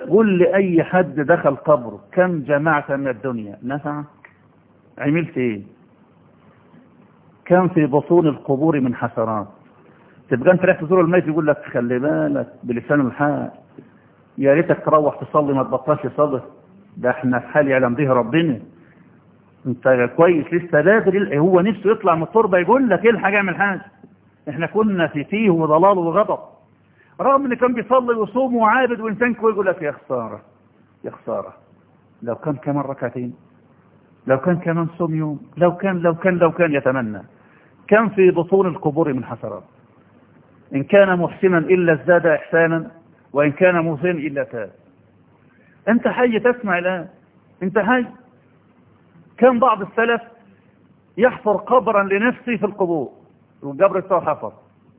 قل لي أي حد دخل قبره كم جمعت من الدنيا نفع عملت ايه كم في بطون القبور من حسرات تبقى انت رايح تزور الميت يقول لك خلي بالك بلسان الحال يا ريتك تروح تصلي ما تبطلش صلاه ده احنا في حال يعلم به ربنا انت كويس لسه بدري هو نفسه يطلع من التربه يقول لك الحق اعمل حاجه احنا كنا في تيه وضلال وغضب رغم ان كان بيصلي ويصوم وعابد وانسان كويس يقول لك يا خساره يا خساره لو كان كمان ركعتين لو كان كمان صوم يوم لو كان لو كان لو كان يتمنى كم في بطون القبور من حسرات إن كان محسنا إلا ازداد إحسانا وإن كان مسيئا إلا تاب أنت حي تسمع الآن أنت حي كان بعض السلف يحفر قبرا لنفسه في القبور والقبر بتاعه حفر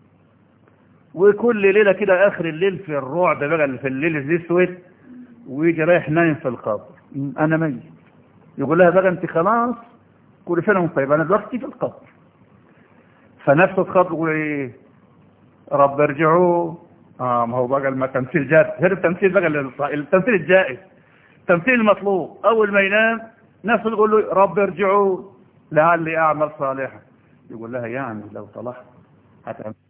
وكل ليلة كده آخر الليل في الرعب بقى في الليل الأسود ويجي رايح نايم في القبر أنا ميت يقول لها بقى أنت خلاص كل سنة وانت طيب أنا دلوقتي في القبر فنفسه تخاطب يقول إيه رب ارجعوا اه ما هو بقى ما تمثيل جاد غير التمثيل بقى التمثيل الجائز التمثيل المطلوب اول ما ينام نفسه يقول له رب ارجعوا لعلي اعمل صالحا يقول لها يعني لو طلعت هتعمل